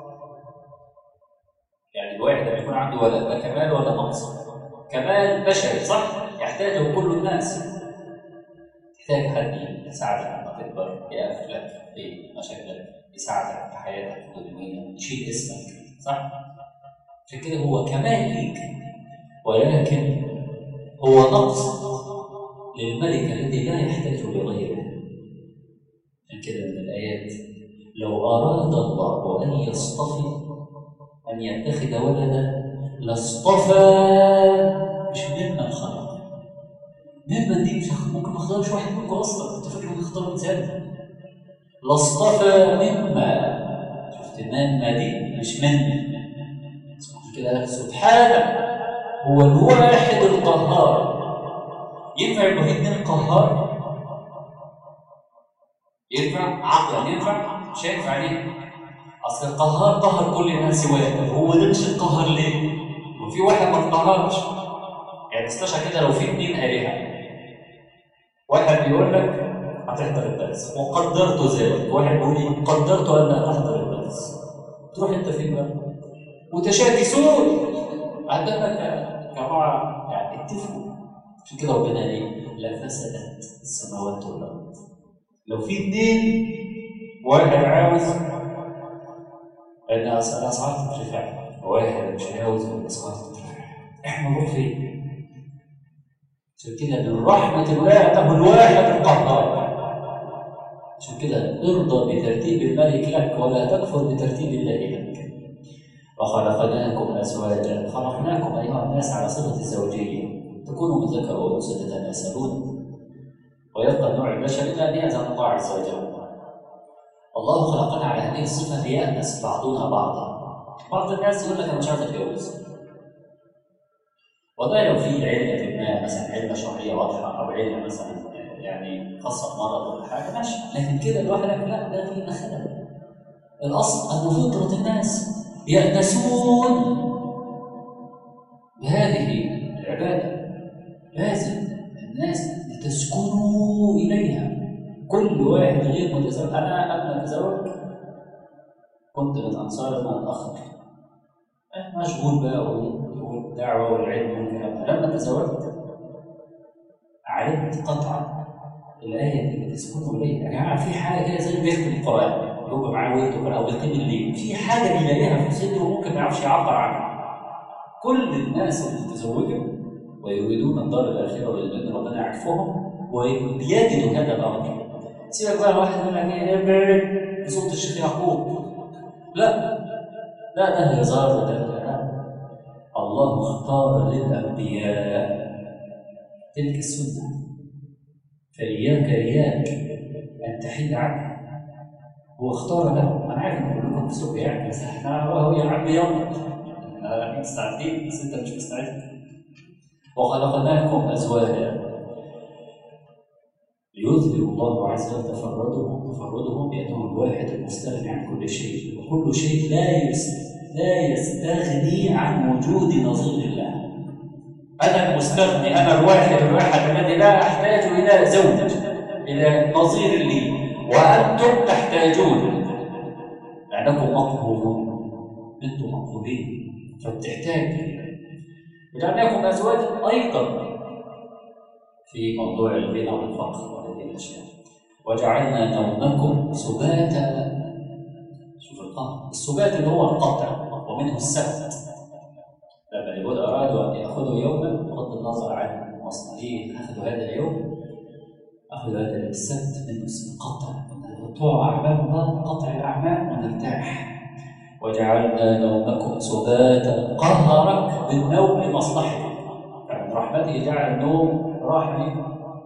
يعني الواحد لما يكون عنده ولد ده كمال ولا نقص؟ كمال بشري صح؟ يحتاجه كل الناس تحتاج حد يساعدك لما تكبر يقف لك في مشاكلك يساعدك في حياتك الدنيوية يشيل اسمك صح؟ عشان كده هو كمال ليك ولكن هو نقص للملك الذي لا يحتاج لغيره عشان كده من الآيات لو أراد الله أن يصطفي أن يتخذ ولدا لاصطفى مش ممن خلق ممن دي مش ممكن ما اختارش واحد منكم اصلا كنت فاكر اختار مثال لاصطفى مما شفت مما دي مش من كده سبحانه هو الواحد القهار ينفع يبقى في اتنين قهار ينفع عقلا ينفع مش هينفع ليه اصل القهار قهر كل الناس سواه هو ده مش القهر ليه وفي واحد ما اتقهرش يعني استشعر كده لو في اتنين آلهة واحد بيقول لك هتحضر الدرس وقدرت ذلك واحد بيقول لي قدرت ان تحضر الدرس تروح انت فين بقى متشاكسون عندنا جماعه يعني اتفقوا عشان كده ربنا ليه؟ لا فسدت السماوات والارض لو في اثنين واحد عاوز ان الاسعار ترتفع واحد مش عاوز ان الاسعار ترتفع احنا نروح فين؟ عشان كده من رحمة الله أنه الواحد القهار عشان كده ارضى بترتيب الملك لك ولا تكفر بترتيب الله لك وخلقناكم أزواجا خلقناكم أيها الناس على صفة الزوجية تكونوا من ذكر وأنثى تتناسلون ويبقى النوع البشري لا يأذن الله عز وجل الله خلقنا على هذه الصفة ليأنس بعضنا بعضا بعض الناس يقول لك أنا مش عايز أتجوز والله لو في علة ما مثلا علة شرعية واضحة أو علة مثلا يعني خاصة بمرض ولا حاجة ماشي لكن كده الواحد يقول لا ده في خلل الأصل أن فطرة الناس يأنسون بهذه العبادة لازم الناس تسكنوا إليها كل واحد غير متزوج أنا قبل ما أتزوج كنت من أنصار أن أخر مشغول بقى والدعوة والعلم والكلام ده لما تزوجت علمت قطعا الآية دي بتسكنوا إليها يا جماعة في حاجة كده زي بيختم القرآن يبقى معاه ورد أو بيقيم الليل في حاجة بيلاقيها في صدره وممكن ما يعرفش يعبر عنها كل الناس اللي متزوجة ويريدون الدار الآخرة والجنة ربنا يعرفهم وبيجدوا هذا الأمر سيبك بقى واحد يقول لك ايه بعد بصوت الشيخ يعقوب لا لا ده هزار وده كلام الله اختار للأنبياء تلك السنة فإياك إياك أن تحيد عنها هو اختار له أنا عارف إن كلكم بتسوق يعني بس إحنا هو يا عم يلا احنا مستعدين بس أنت مش مستعد وخلقناكم أزواجا ليظهر الله عز وجل تفردهم تفردهم بأنه الواحد المستغني عن كل شيء وكل شيء لا لا يستغني عن وجود نظير الله أنا المستغني أنا الواحد الواحد الذي لا أحتاج إلى زوج إلى نظير لي وأنتم تحتاجون لأنكم مقهورون أنتم مقهورين فبتحتاج وجعلناكم أزواجا أيضا في موضوع الغنى والفقر وهذه الأشياء وجعلنا نومكم سباتا شوف القمر السبات اللي هو القطع ومنه السبت لما اليهود أرادوا أن يأخذوا يوما بغض النظر عن مصنعين أخذوا هذا اليوم أخذوا هذا السبت منه القطع قطوع أعمالنا قطع الأعمال ونرتاح وجعلنا نومكم سباتا قهرك بالنوم لمصلحتك فمن رحمته جعل النوم راحة ليه؟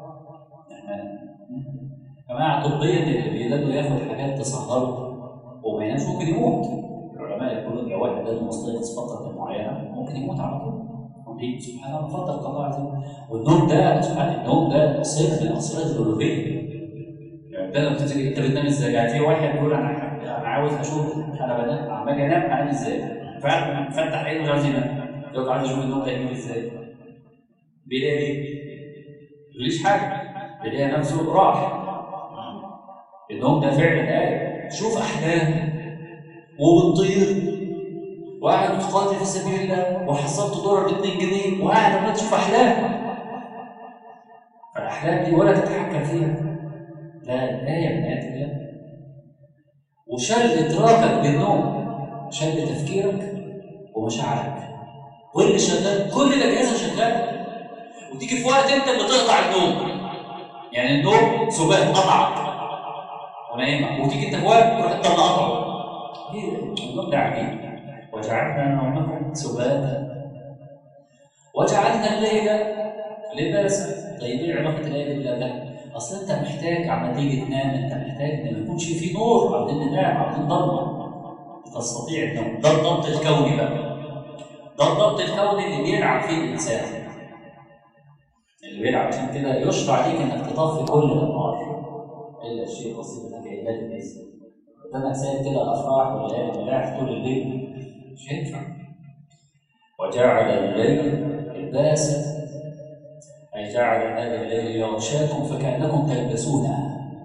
جماعة طبيا اللي بيقدروا ياخد حاجات تسهره وما ينامش ممكن يموت العلماء يقولون يا واحد لازم مستيقظ فترة معينة ممكن يموت على طول ليه؟ سبحان الله فضل الله عز وجل والنوم ده سبحان النوم ده صفة من أصفاد الألوهية يعني ده لما تيجي انت بتنام ازاي؟ يعني في واحد يقول انا انا عاوز اشوف انا بنام عمال اجي انام انام ازاي؟ فعلا فتح عينه مش عاوز ينام يقول عايز اشوف النوم ده يعمل ازاي؟ بيلاقي ايه؟ مفيش حاجه بيلاقي نفسه راح النوم ده فعلا آية شوف أحلام وبتطير وقاعد بتقاتل في سبيل الله وحصلت دولار ب 2 جنيه وقاعد عمال تشوف أحلام فالأحلام دي ولا تتحكم فيها لا الآية من آيات الله وشل إدراكك بالنوم شل تفكيرك ومشاعرك واللي شغال كل الأجهزة شغالة وتيجي في وقت أنت اللي تقطع النوم يعني النوم سبات قطعك ونايمة وتيجي انت في وقت تروح انت اللي قطعه النوم ده عجيب وجعلنا نومكم سباتا وجعلنا الليل لباسا طيب ايه علاقه الايه بالله ده؟ اصل انت محتاج عما تيجي تنام انت محتاج ان ما يكونش في نور عاوزين ننام عاوزين ضلمه تستطيع النوم ده الضبط الكوني بقى ده الضبط الكوني اللي بيلعب فيه الانسان اللي بيلعب عشان كده يشرع ليك انك تطفي كل الانوار الا الشيء البسيط انك عباده الناس قدامك سايب كده افراح وليالي ملاح طول الليل مش هينفع وجعل الليل لباسا أي جعل هذا الليل يغشاكم فكأنكم تلبسونه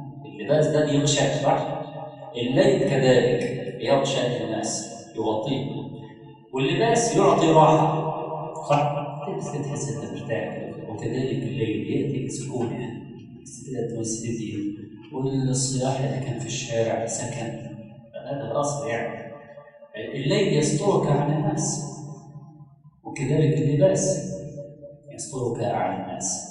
اللباس ده بيغشاك صح؟ الليل كذلك يغشى الناس يغطيه واللباس يعطي راحه صح؟ تلبس كده تحس انت مرتاح كده وكذلك الليل ياتي سكون يعني كده تمس والصياح اللي كان في الشارع سكن هذا الاصل يعني الليل يسترك عن الناس وكذلك اللباس يسترك عن الناس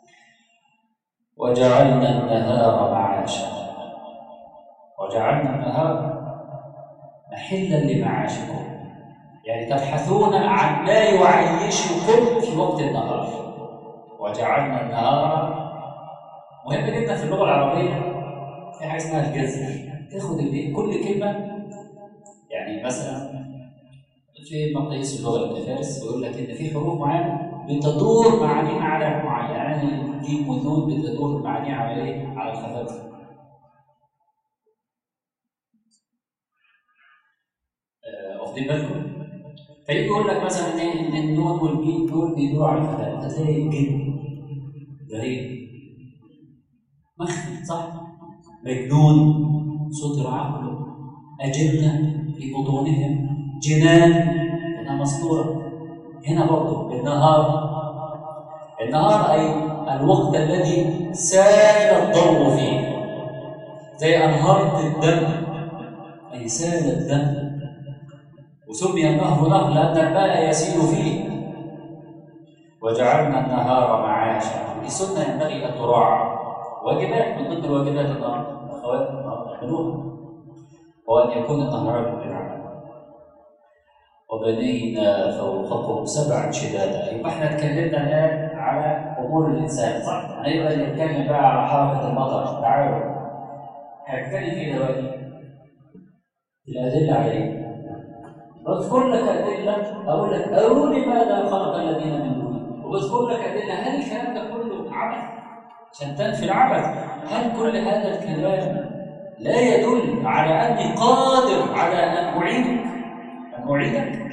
وجعلنا النهار معاشا وجعلنا النهار محلا لمعاشكم يعني تبحثون عن ما يعيشكم في وقت النهار وجعلنا النهار مهم جدا في اللغه العربيه في حاجه اسمها الجذر تاخد كل كلمه يعني مثلا في مقاييس اللغه ابن فارس بيقول لك ان في حروف معينه بتدور معانيها على معين يعني دي مدود بتدور معانيها على ايه؟ على الخفاف واخدين بالكم؟ فيجي يقول لك مثلا ان ان النون والجيم دول بيدوروا على الخفاف فتلاقي الجن غريب مخفي صح؟ مجنون صوت العقل أجنة في بطونهم جنان هنا مسطورة هنا برضه النهار النهار أي الوقت الذي سال الضوء فيه زي أنهار الدم أي سال الدم وسمي النهر نهر لأن الماء يسيل فيه وجعلنا النهار معاشا دي سنة ينبغي أن تراعى واجبات من ضمن الواجبات الأخوات يعملوها هو أن يكون النهار للعمل وبنينا فوقكم سبعا شدادا يبقى احنا اتكلمنا الآن على أمور الإنسان صح؟ هنبقى نتكلم بقى على حركة المطر تعالوا هنتكلم فيه دلوقتي الأدلة على إيه؟ بذكر لك أدلة أقول لك أروني ماذا خلق الذين من دونه وبذكر لك أدلة هل الكلام ده كله عبث؟ عشان تنفي العبث هل كل هذا الكلام لا يدل على أني قادر على أن أعيدك أن أعيدك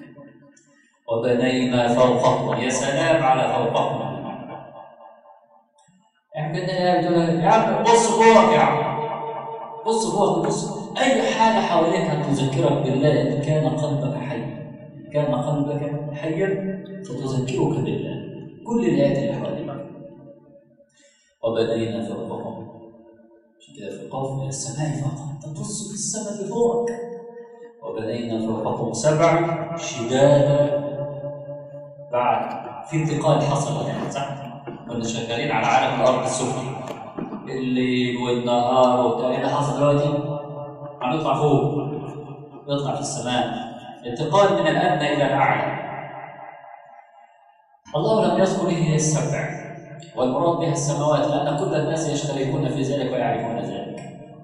وبنينا فوقكم يا سلام على فوقكم احنا يا عم بص فوق يا عم بص فوق بص أي حاجة حواليك تذكرك بالله إن كان قلبك حيا كان قلبك حيا فتذكرك بالله كل الآيات اللي حواليك وبنينا فوقهم عشان كده في القوف من السماء فقط تبص في السماء اللي فوقك وبنينا فوقكم سبع شدادا بعد في انتقال حصل يعني صح؟ كنا شغالين على عالم الارض السفلي الليل والنهار وبتاع ايه اللي حصل دلوقتي؟ هنطلع فوق نطلع في السماء انتقال من الادنى الى الاعلى الله لم يذكر هي السبع والمراد بها السماوات لأن كل الناس يشتركون في ذلك ويعرفون ذلك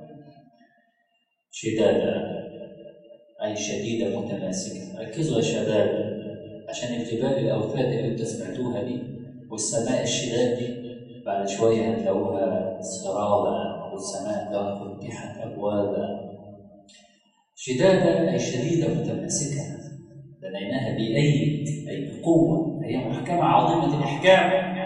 شدادا أي شديدة متماسكة ركزوا يا شباب عشان الجبال الأوتاد اللي انتوا سمعتوها دي والسماء الشداد دي بعد شوية هتلاقوها سرابا والسماء لها فتحت أبوابا شدادا أي شديدة متماسكة بنيناها بأيد أي بقوة هي محكمة عظيمة الإحكام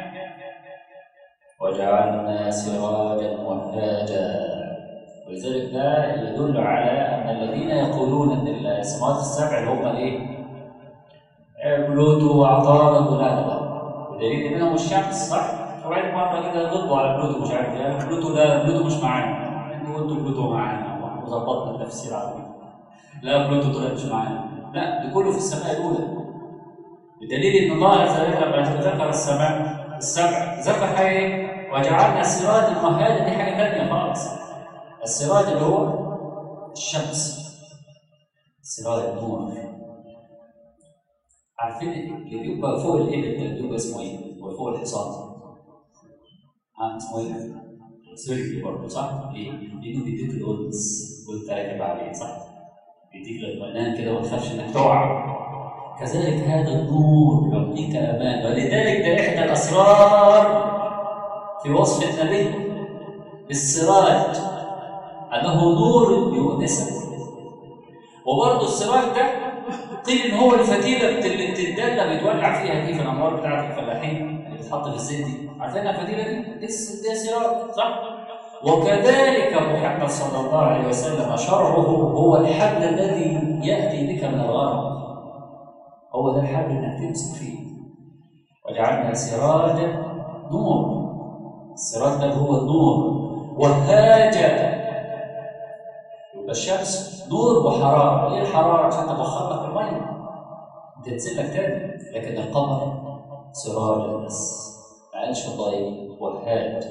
وجعلنا سراجا وهاجا ولذلك ده يدل على ان الذين يقولون ان السماوات السبع اللي هم الايه؟ بلوتو وعطارد ولا لا بدليل منهم الشمس صح؟ وبعدين مره كده ضدوا على بلوتو مش عارف ايه بلوتو ده بلوتو مش معانا انتوا قلتوا بلوتو معانا وظبطنا التفسير عليه لا بلوتو طلع مش معانا لا ده كله في السماء الاولى بدليل ان الله عز وجل لما ذكر السماء السبع ذكر حاجه ايه؟ وجعلنا سراج المهاجة دي حاجة تانية خالص السراج اللي هو الشمس سراج النور عارفين اللي بيبقى فوق الإبل ده بيبقى اسمه إيه؟ وفوق الحصان ها اسمه إيه؟ سيركي برضه صح؟ ليه؟ لأنه بيديك الأنس وأنت راكب عليه صح؟ بيديك الاطمئنان كده وما تخافش إنك تقع كذلك هذا النور يعطيك أمان ولذلك ده إحدى الأسرار في وصف النبي السراج أنه نور يؤنسك وبرضه السراج ده قيل إن هو الفتيلة اللي الدالة بيتولع فيها دي في الأنوار بتاعت الفلاحين اللي بتحط في الزيت دي عارفين الفتيلة دي؟ دي سراج صح؟ وكذلك محمد صلى الله عليه وسلم شرعه هو الحبل الذي يأتي بك من الغرق هو ده الحبل انك تمسك فيه وجعلنا سراجا نور السراج ده هو النور وهاجا يبقى الشمس نور وحراره ايه الحراره عشان تبخر لك الميه تنزل لك تاني لكن القمر سراج بس ما قالش ضيق وهاج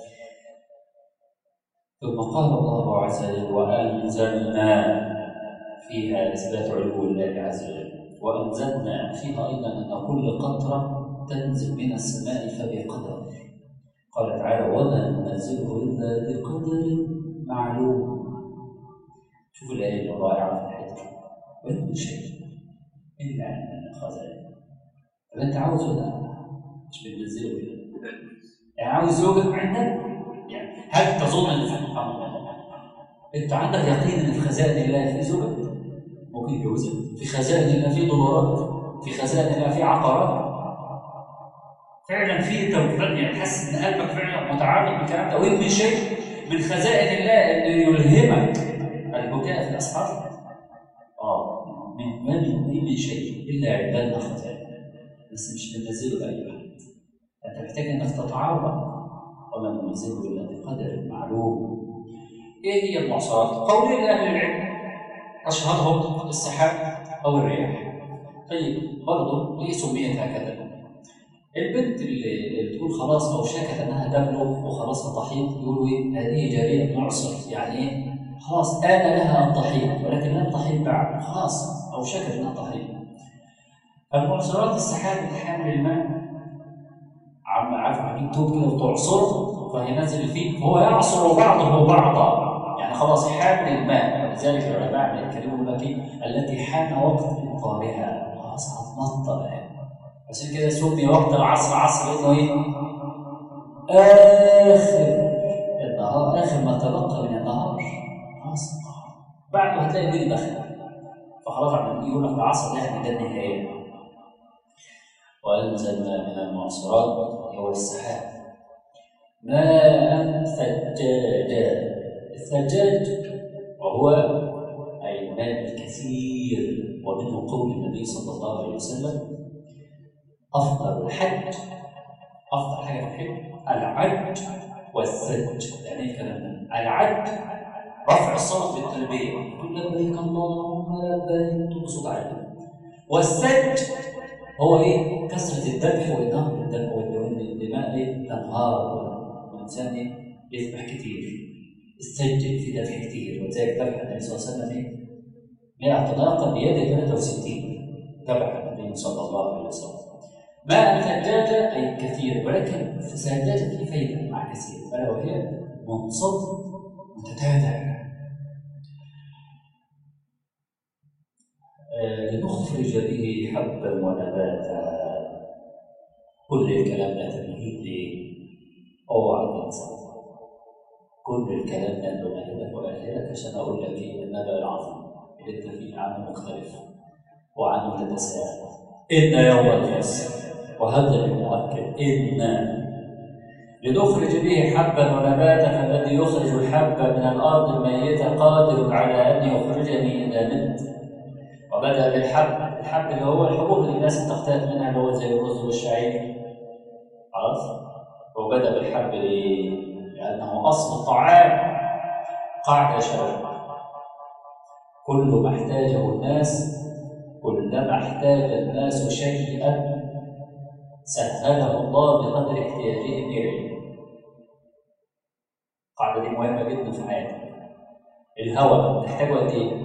ثم قال الله عز وجل وأنزلنا فيها إثبات علو الله عز وجل وأنزلنا فيها أيضا أن كل قطرة تنزل من السماء فبقدر قال تعالى وما ننزله إلا بقدر معلوم شوف الآية الرائعة في الحته وإن من شيء إلا أن خزائن طب أنت عاوز ولا مش بتنزله كده يعني عاوز زوجك عندك يعني هل تظن ان في انت عندك يقين ان في خزائن الله في زوجك ممكن يتجوزك في خزائن الله في دولارات في خزائن الله في عقارات فعلا في انت يعني تحس ان قلبك فعلا متعلق بالكلام ده وان من شيء من خزائن الله ان يلهمك البكاء في الاسحار اه من ما من من شيء الا عندنا خزائن بس مش بننزله لاي حد انت محتاج انك تتعرض وما ننزله الا بقدر معلوم ايه هي المعصرات؟ قولين لاهل العلم اشهرهم السحاب او الرياح طيب برضه ليه سميت هكذا؟ البنت اللي, اللي تقول خلاص او شكت انها تبلغ وخلاص التحيض يقولوا ايه؟ هذه جاريه معصر يعني ايه؟ خلاص آن لها ان تحيض ولكن لم تحيض بعد خلاص او شكت انها تحيض المعصرات السحاب اللي حامل الماء عم عارف هتجيب توب كده وتعصره فهينزل فيه فهو يعصر بعضه بعضا يعني خلاص حامل الماء ولذلك العلماء بيتكلموا يقول لك ايه التي حان وقت انطارها خلاص هتمطر يعني عشان كده سمي وقت العصر عصر انه ايه؟ اخر النهار اخر ما تبقى من النهار خلاص بعده هتلاقي الليل دخل فخلاص عم يقول لك العصر يعني ده النهايه وأنزلنا من المعصرات هو السحاب ماء ثجاجا الثجاج وهو أي الماء الكثير ومنه قول النبي صلى الله عليه وسلم أفضل الحج أفضل حاجة في الحج العج والثج يعني إيه الكلام ده؟ العج رفع الصوت بالتلبية تقول لبيك اللهم لبيك بصوت عالي والثج هو ايه؟ كثرة الذبح وإنهار الدم وإن الدماء ايه؟ تنهار والإنسان ايه؟ يذبح كتير يستجد في ذبح كتير ولذلك ذبح النبي صلى الله عليه وسلم ايه؟ 100 ناقة بيد 63 ذبح النبي صلى الله عليه وسلم ماء ثجاجة أي كثير ولكن في ثجاجة في فايدة مع كثير ألا وهي منصب متتابع لنخرج به حبا ونباتا كل الكلام ده تمهيد ليه؟ اوعى تنسى كل الكلام ده بمهلك واهلك عشان اقول لك ايه النبأ العظيم اللي انت فيه عنه مختلف وعنه تتساءل ان يوم الفصل وهذا المؤكد ان لنخرج به حبا ونباتا فالذي يخرج الحب من الارض الميته قادر على ان يخرجني اذا مت وبدأ بالحب الحب اللي هو الحبوب اللي الناس تقتات منها اللي هو زي الرز والشعير خلاص وبدأ بالحب ليه؟ لأنه أصل الطعام قاعدة يا شباب كل ما احتاجه الناس كلما احتاج الناس شيئا سهله الله بقدر احتياجهم إليه القاعدة دي مهمة جدا في حياتك الهواء تحتاجه قد إيه؟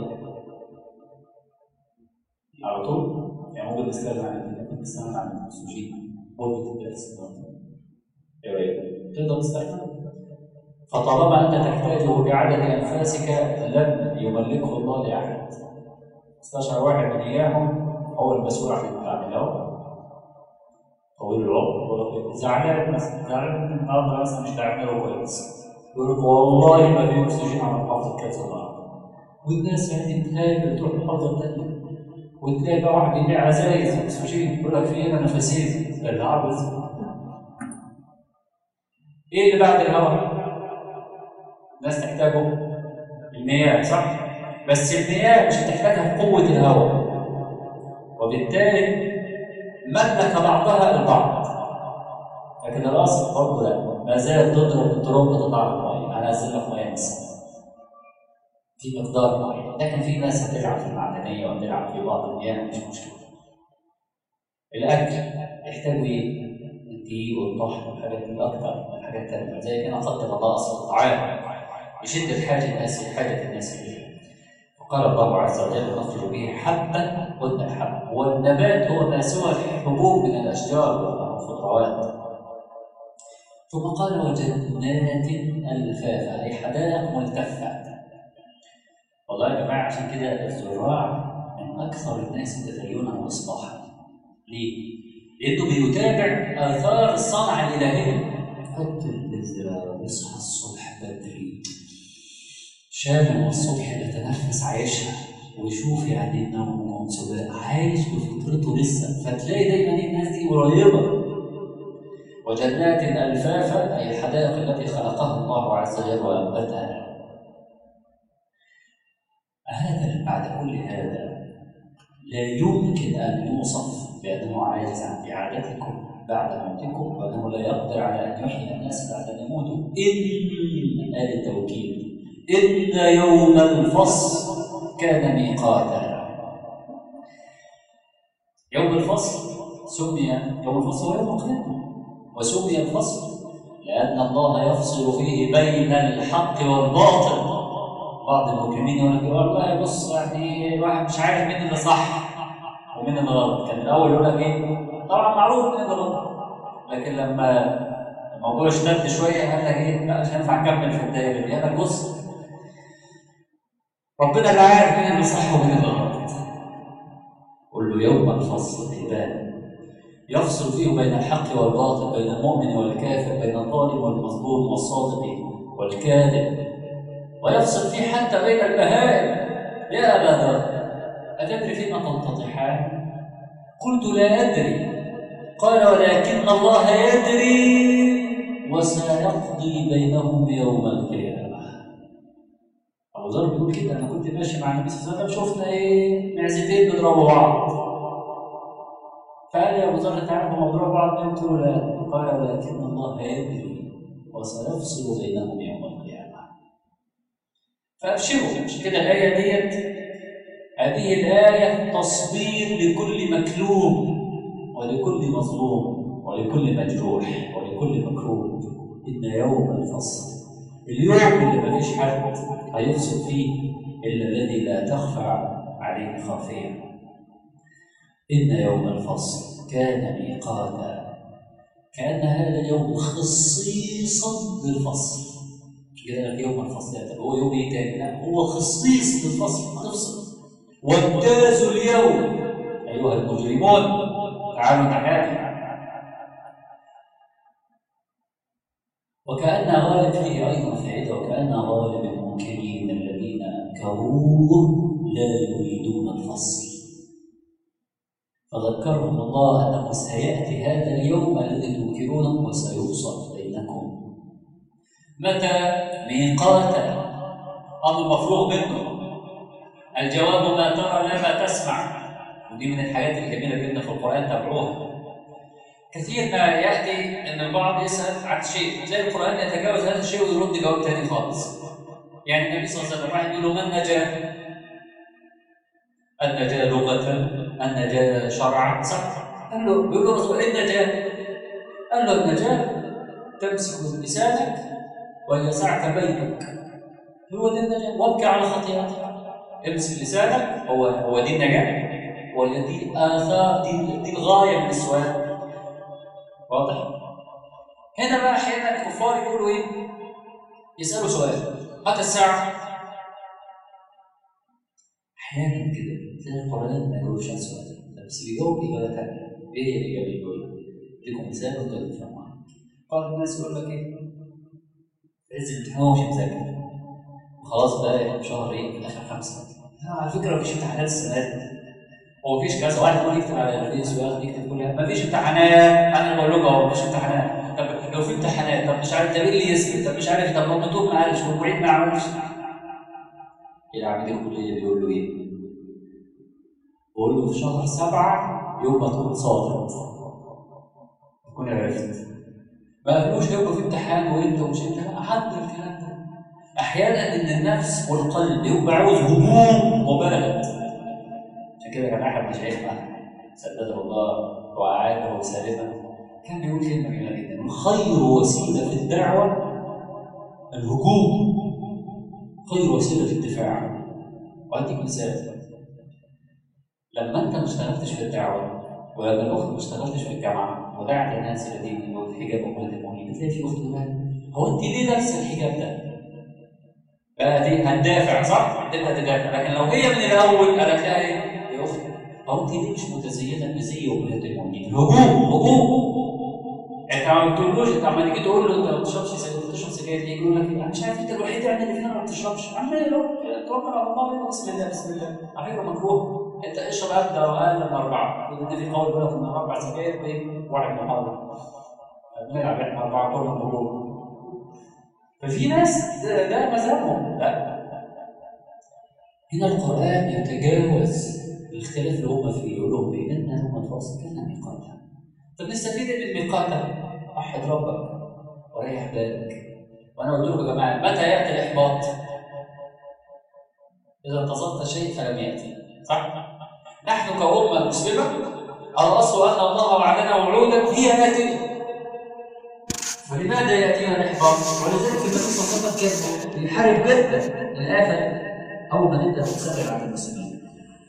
على طول يعني ممكن نستغنى عن ممكن نستغنى عن الاكسجين مده الدرس ايه رايك؟ تقدر تستغنى فطالما انت تحتاجه بعدد انفاسك لن يملكه الله لاحد استشعر واحد من اياهم هو المسؤول عن الهواء طويل العمر زعلان مثلا زعلان النهارده مثلا مش لاعبين له كويس يقول لك والله ما في اكسجين على محافظه كذا النهارده والناس يعني بتهاجم بتروح محافظه ثانيه وتلاقي بقى واحد بيبيع ازايز اكسجين يقول لك في هنا نفسين اللي عاوز ايه اللي بعد الهواء؟ الناس تحتاجه المياه صح؟ بس المياه مش هتحتاجها بقوة الهواء وبالتالي ملك بعضها البعض لكن الأصل برضه لا ما زال تضرب التراب بتطلع المية أنا أنزل لك مية مثلا في مقدار معين لكن في ناس هتلعب في المعدنية وتلعب في بعض المياه مش مشكلة الأكل يحتاجوا إيه؟ الدقيق والطحن والحاجات دي أكتر من الحاجات التانية زي كده قدر الله أصل الطعام بشدة حاجة الناس حاجة الناس إليه وقال الله عز وجل نخرج به حبا قلنا الحب والنبات هو ما سوى الحبوب من الأشجار والخضروات ثم قال وجنات ألفافا أي حدائق ملتفة والله يا جماعة عشان كده الزراع من أكثر الناس تدينا وإصلاحا ليه؟ لأنه بيتابع آثار الصنعة الإلهية حط البذرة يصحى الصبح بدري شامل الصبح يتنفس عايشها ويشوف يعني النوم سباق عايش بفطرته لسه فتلاقي دايما الناس دي قريبه وجنات الفافا اي الحدائق التي خلقها الله عز وجل وانبتها هذا بعد كل هذا لا يمكن ان يوصف بانه عاجز عن اعادتكم بعد موتكم وانه لا يقدر على ان يحيي الناس بعد ان يموتوا ان آل التوكيد إن يوم الفصل كان ميقاتا يوم الفصل سمي يوم الفصل هو يوم القيامة وسمي الفصل لأن الله يفصل فيه بين الحق والباطل بعض المجرمين يقول لك والله بص يعني الواحد مش عارف مين اللي صح ومين اللي غلط كان الأول يقول لك إيه طبعا معروف مين اللي غلط لكن لما الموضوع اشتد شويه قال لك ايه لا مش هينفع اكمل في الدايره دي قال لك بص ربنا اللي عارف مين اللي صح ومين اللي غلط قل له يوم الفصل الإبان يفصل فيه بين الحق والباطل بين المؤمن والكافر بين الظالم والمظلوم والصادق والكاذب ويفصل فيه حتى بين البهائم يا أبا ذر أتدري فيما تنتطحان؟ قلت لا أدري قال ولكن الله يدري وسيقضي بينهم يوم القيامة أبو ذر بيقول كده أنا كنت ماشي مع النبي صلى الله عليه وسلم شفنا إيه معزتين بيضربوا بعض فقال لي أبو ذر تعالى هم بيضربوا بعض قلت له لا قال ولكن الله يدري وسيفصل بينهم يوم القيامة فأبشروا مش كده الآية ديت هذه الآية تصبير لكل مكلوم ولكل مظلوم ولكل مجروح ولكل مكروه إن يوم الفصل اليوم اللي مفيش حد هيفصل فيه إلا الذي لا تخفى عليه خافية إن يوم الفصل كان ميقاتا كأن هذا اليوم خصيصا للفصل مش كده لك يوم الفصل هو يوم ايه تاني؟ لا هو خصيص للفصل هتفصل وامتازوا اليوم أيها المجرمون تعالوا نحاكم وكأن غالب فيه أيضا فائدة وكأن غالب المنكرين الذين أنكروه لا يريدون الفصل فذكرهم الله أنه سيأتي هذا اليوم الذي تنكرونه وسيفصل بينكم متى ميقاتا أمر مفروغ منه الجواب ما ترى لا ما تسمع ودي من الحاجات الجميلة جدا في القرآن تابعوها كثير ما ياتي ان البعض يسال عن شيء تلاقي القران يتجاوز هذا الشيء ويرد جواب ثاني خالص يعني النبي صلى الله عليه وسلم واحد يقول له ما النجاه؟ النجاه لغه النجاه شرعا صح؟ قال له بيقول له الرسول ايه النجاه؟ قال له النجاه تمسك لسانك ويسعك بينك هو دي النجاه وابكي على خطيئتك امسك لسانك هو هو دي النجاه ولا دي اثار دي, دي الغايه من السؤال واضح؟ هنا بقى احيانا الكفار يقولوا ايه؟ يسالوا سؤال متى الساعه؟ احيانا كده تلاقي القران ما يجاوبش على السؤال بس بيجاوب اجابه ثانيه ايه هي الاجابه اللي بيقولها؟ لكم مثال وانتم تفهموا بعض الناس يقول لك ايه؟ عز الامتحان هو مش مذاكر خلاص بقى شهر ايه؟ اخر خمسه على فكره مفيش امتحانات السنه دي هو مفيش كذا واحد يقول يكتب على الفيس وياخد يكتب كل ما فيش امتحانات انا بقول لكم اهو مفيش امتحانات طب لو في امتحانات طب مش عارف طب ايه اللي يثبت طب مش عارف طب ما الدكتور ما قالش والمعيد ما عملش العميد الكليه بيقول له ايه؟ بقول له في شهر سبعه يوم ما تكون صادق تكون عرفت ما قالوش هيبقى في امتحان وانت ومش انت لا حد الكلام ده احيانا ان النفس والقلب يبقى عاوز هموم مبالغه عشان كده كان احد مشايخنا سدده الله واعاده سالما كان بيقول كلمه جميله جدا خير وسيله في الدعوه الهجوم خير وسيله في الدفاع واديك مثال لما انت ما اشتغلتش في الدعوه ولما الاخت ما اشتغلتش في الجامعه ودعت الناس الى دين الله الحجاب وقلت المؤمنين بتلاقي في اخت تقول هو انت ليه لابسه الحجاب ده؟ بقى دي هتدافع صح؟ تبدا تدافع لكن لو هي من الاول قالت لها ايه؟ يا اختي هو انت ليه مش متزينه بزي امهات المؤمنين؟ هجوم هجوم انت ما بتقولوش انت عمال تيجي تقول له انت ما بتشربش سجاير بتشرب سجاير ليه؟ يقول لك انا مش عارف انت الوحيد يعني اللي فينا ما بتشربش عم ايه توكل على الله بسم الله بسم الله على فكره مكروه انت اشرب ابدا واقل من اربعه لان في قول بيقول لك ان اربع سجاير بايه؟ واحد محاضره بنلعب احنا اربعه كلهم مبروك ففي ناس ده, ده مذهبهم لا هنا القران يتجاوز الاختلاف اللي هم فيه يقول لهم ايه؟ ان هم الفاصل كان ميقاتا طب نستفيد من ميقاتا وحد ربك وريح بالك وانا قلت لكم يا جماعه متى ياتي الاحباط؟ اذا انتظرت شيء فلم ياتي صح؟ نحن كأمة مسلمة الأصل أن الله وعدنا وعودا هي آتية فلماذا يأتينا الإحباط؟ ولذلك النبي صلى الله عليه وسلم كان بيحارب جدا الآفة أول ما نبدأ نتسرع على المسلمين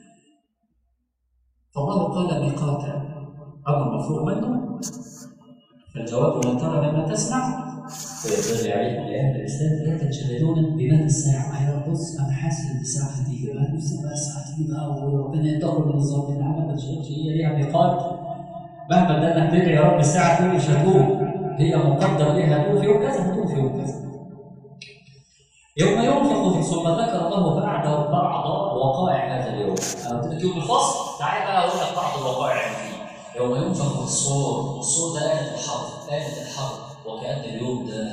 فالله قال ميقاتا أمر مفروغ منه فالجواب من ترى مما تسمع وينبغي عليكم لأهل الإسلام لا تنشغلون بمدى الساعة أيوة بص أنا حاسس إن الساعة هتيجي بقى نفسي بقى الساعة تيجي بقى وربنا ينتقل من النظام العمل ما تشغلش هي ليها ميقات مهما ده انك تدعي يا رب الساعة تقول مش هتقوم هي مقدر ليها هتقوم في يوم كذا هتقوم في يوم كذا يوم ينفخ في ثم ذكر الله بعد بعض وقائع هذا اليوم انا قلت لك يوم الفصل تعالى بقى اقول لك بعض الوقائع اللي فيه يوم ينفخ في الصور الصور ده آلة الحرب آلة الحرب وكأن اليوم ده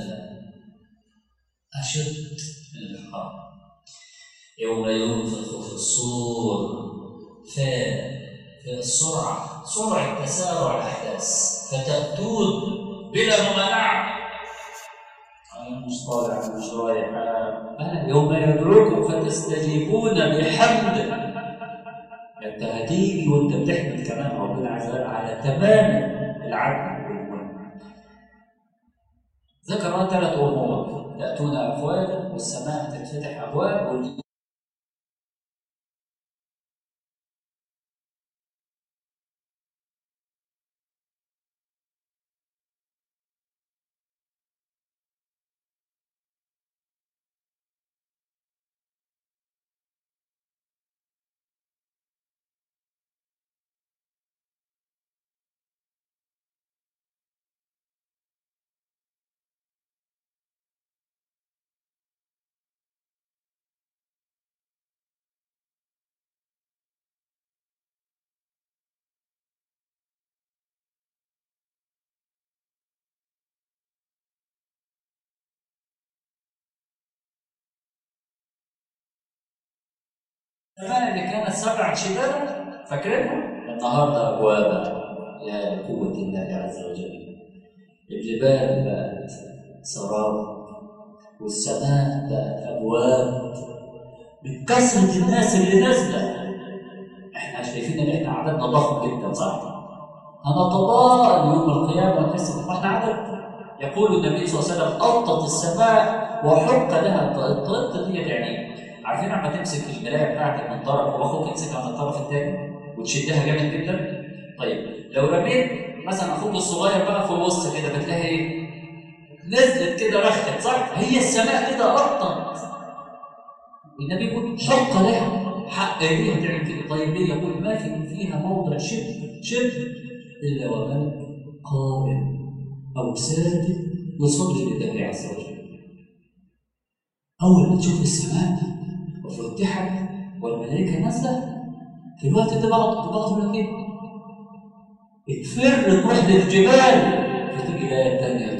أشد من الحرب يوم ينفخ في الصور ف في السرعة سرعة تسارع الأحداث فتأتون بلا ممانعة أنا مش طالع أنا مش رايح أنا يوم يدعوكم فتستجيبون بحمد أنت هتيجي وأنت بتحمد كمان ربنا عز وجل على تمام العدل والملك ذكر ثلاث أمور تأتون أفواجا والسماء تنفتح أبواب وال... السماء اللي كانت سبع شباب فاكرينها؟ النهارده ابوابها يا لقوة الله عز وجل الجبال بقت سراب والسماء بقت ابواب من كثرة الناس اللي نازلة احنا شايفين ان احنا عددنا ضخم جدا صح؟ هنتضاءل يوم القيامة ونحس ان احنا عدد يقول النبي صلى الله عليه وسلم أطت السماء وحق لها الطريقة دي يعني عارفين لما تمسك المرايه بتاعتك من طرف واخوك يمسكها من الطرف الثاني وتشدها جامد جدا طيب لو رميت مثلا اخوك الصغير بقى في الوسط كده بتلاقي ايه؟ نزلت كده رخت صح؟ هي السماء كده رطت النبي يقول حق لها حق ليه تعمل كده طيب ليه يقول ما في فيها موضع شبه شبه الا وملك قائم او ساجد يصلي لله عز وجل اول ما تشوف السماء وفتحت والملائكة نازلة في الوقت ده بعض بعض يقول لك ايه؟ اتفر تروح للجبال فتيجي الآية الثانية تقول له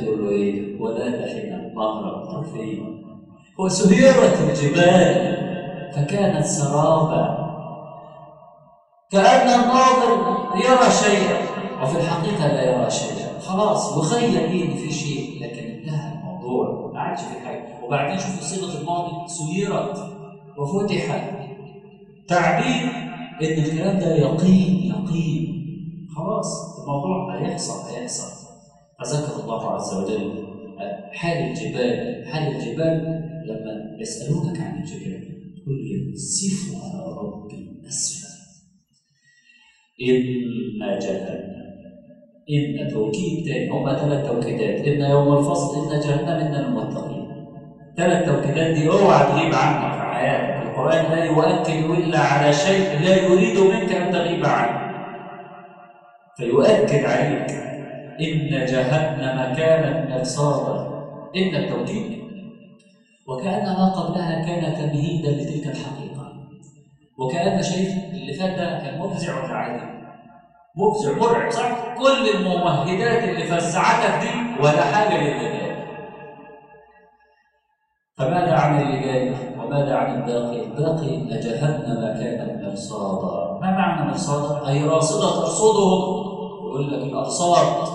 ايه؟ ولا تحن مهرا طرفين وسيرت الجبال فكانت سرابا كأن الناظر يرى شيئا وفي الحقيقة لا يرى شيئا خلاص وخيل إن في شيء لكن انتهى الموضوع ما عادش في حاجة وبعدين شوفوا صيغة الماضي سيرت وفتحت تعبير إن الكلام ده يقين يقين خلاص الموضوع هيحصل هيحصل فذكر الله عز وجل حال الجبال حال الجبال لما يسألونك عن الجبال تقول ينسفها ربي نسفا إن جهنم إن توكيد تاني هما ثلاث توكيدات إن يوم الفصل إن جهنم إن المتقين ثلاث توكيدات دي اوعى تغيب عنك في حياتك القرآن لا يؤكد إلا على شيء لا يريد منك أن تغيب عنه فيؤكد عليك إن جهنم كانت مرصادا إن التوكيد وكأن ما قبلها كان تمهيدا لتلك الحقيقة وكأن شايف اللي فات ده كان مفزع ولا عادي؟ مفزع مرعب صح؟ كل الممهدات اللي فزعتك دي ولا حاجة للي جاي فماذا عن اللي جاي؟ وماذا عن الباقي؟ الباقي إن جهنم كانت مرصادا ما معنى مرصادا؟ أي راصدة ترصدهم يقول لك الأرصاد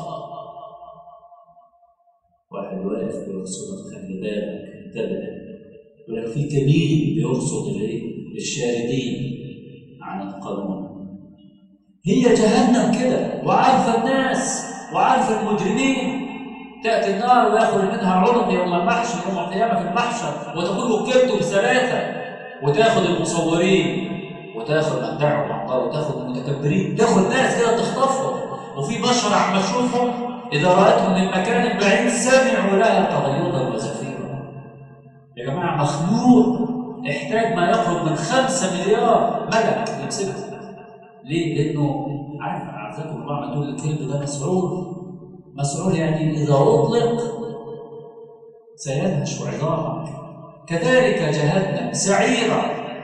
واحد واقف بيرصدك خلي بالك انتبه يقول لك في كمين بيرصد الايه؟ الشاردين عن القانون هي جهنم كده وعارفه الناس وعارفه المجرمين تاتي النار وياخذ منها عنق يوم المحشر يوم القيامه في المحشر وتقول وكلتم ثلاثه وتاخذ المصورين وتاخذ من دعوا مع الله وتاخذ المتكبرين تاخذ ناس كده تخطفهم وفي بشر عم اشوفهم اذا راتهم من مكان بعيد سمعوا لها تغيظا وزفيرا يا جماعه مخلوق احتاج ما يقرب من خمسة مليار ملك يمسكه ليه؟ لأنه عارف أعزكم الله ما تقول الكلب ده مسعور مسعور يعني إذا أطلق سينهش عظامك كذلك جهنم سعيرة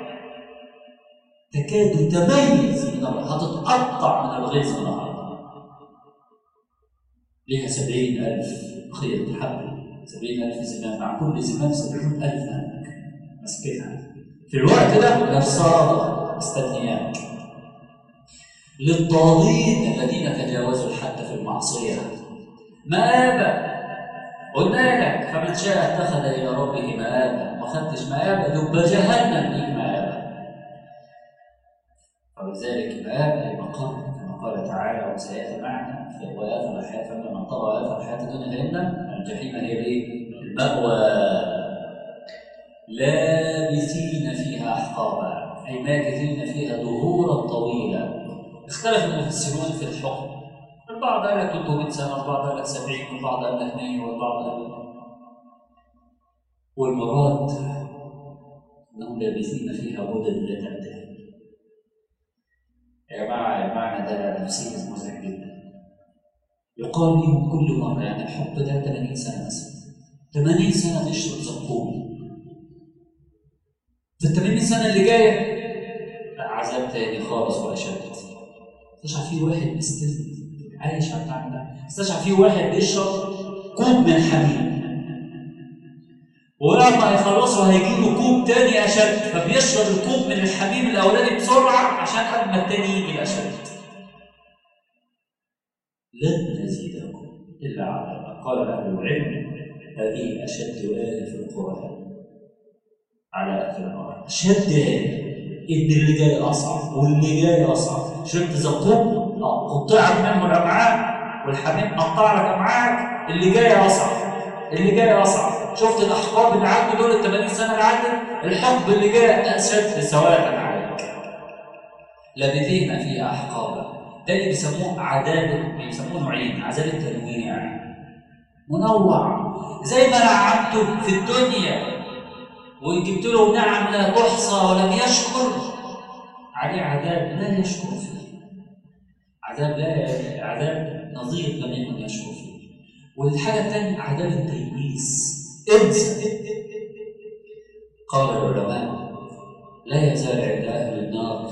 تكاد تميز من هتتقطع من الغيظ النهارده ليها سبعين ألف خيط حبل سبعين ألف زمام مع كل زمام سبعون ألف ملك مسكتها في الوقت ده مرصادة مستنياك للطاغين الذين تجاوزوا الحد في المعصية مآبا قلنا لك فمن شاء اتخذ إلى ربه مآبا ما خدتش مآبا يبقى جهنم ليك مآبا ولذلك مآب أي مقام كما قال تعالى وسيأتي معنا في وآثر الحياة فمن طغى آثر الحياة الدنيا فإن الجحيم هي الإيه؟ المأوى لابثين فيها أحقابا أي ماكثين فيها دهورا طويلة اختلف المفسرون في الحكم البعض قال لك 300 سنة البعض قال لك 70 والبعض قال لك 100 والبعض قال لك والمراد أنهم لابثين فيها مدة لا تنتهي يا جماعة المعنى ده نفسيا مزعج جدا يقال لهم كل مرة يعني الحب ده 80 سنة مثلا 80 سنة تشرب زقوم في ال 80 سنة اللي جاية عذاب تاني خالص وأشد استشعر فيه واحد مستني عايش على الطعم ده استشعر فيه واحد بيشرب كوب من حميم ولما هيخلصوا هيجيبوا كوب تاني اشد فبيشرب الكوب من الحميم الاولاني بسرعه عشان قبل ما التاني يجي الاشد لن نزيدكم الا عذابا قال اهل العلم هذه اشد ايه في القران على اهل النار اشد ايه ان اللي جاي اصعب واللي جاي اصعب شربت زقوم قطعت منه الامعاء والحميم قطع لك امعاءك اللي جاي اصعب اللي جاي اصعب شفت الاحقاب اللي عدوا دول ال 80 سنه اللي عدت الحقب اللي جاي اشد سوادا عليك لابثين فيها احقابا ده اللي بيسموه عذاب بيسموه نوعين عذاب التنويع منوع زي ما نعمته في الدنيا وجبت له نعم لا تحصى ولم يشكر عليه عذاب لا يشكر فيه عذاب لا عذاب نظير لم يكن يشكر فيه والحاجه الثانيه عذاب التيئيس انسى قال العلماء لا يزال عند اهل النار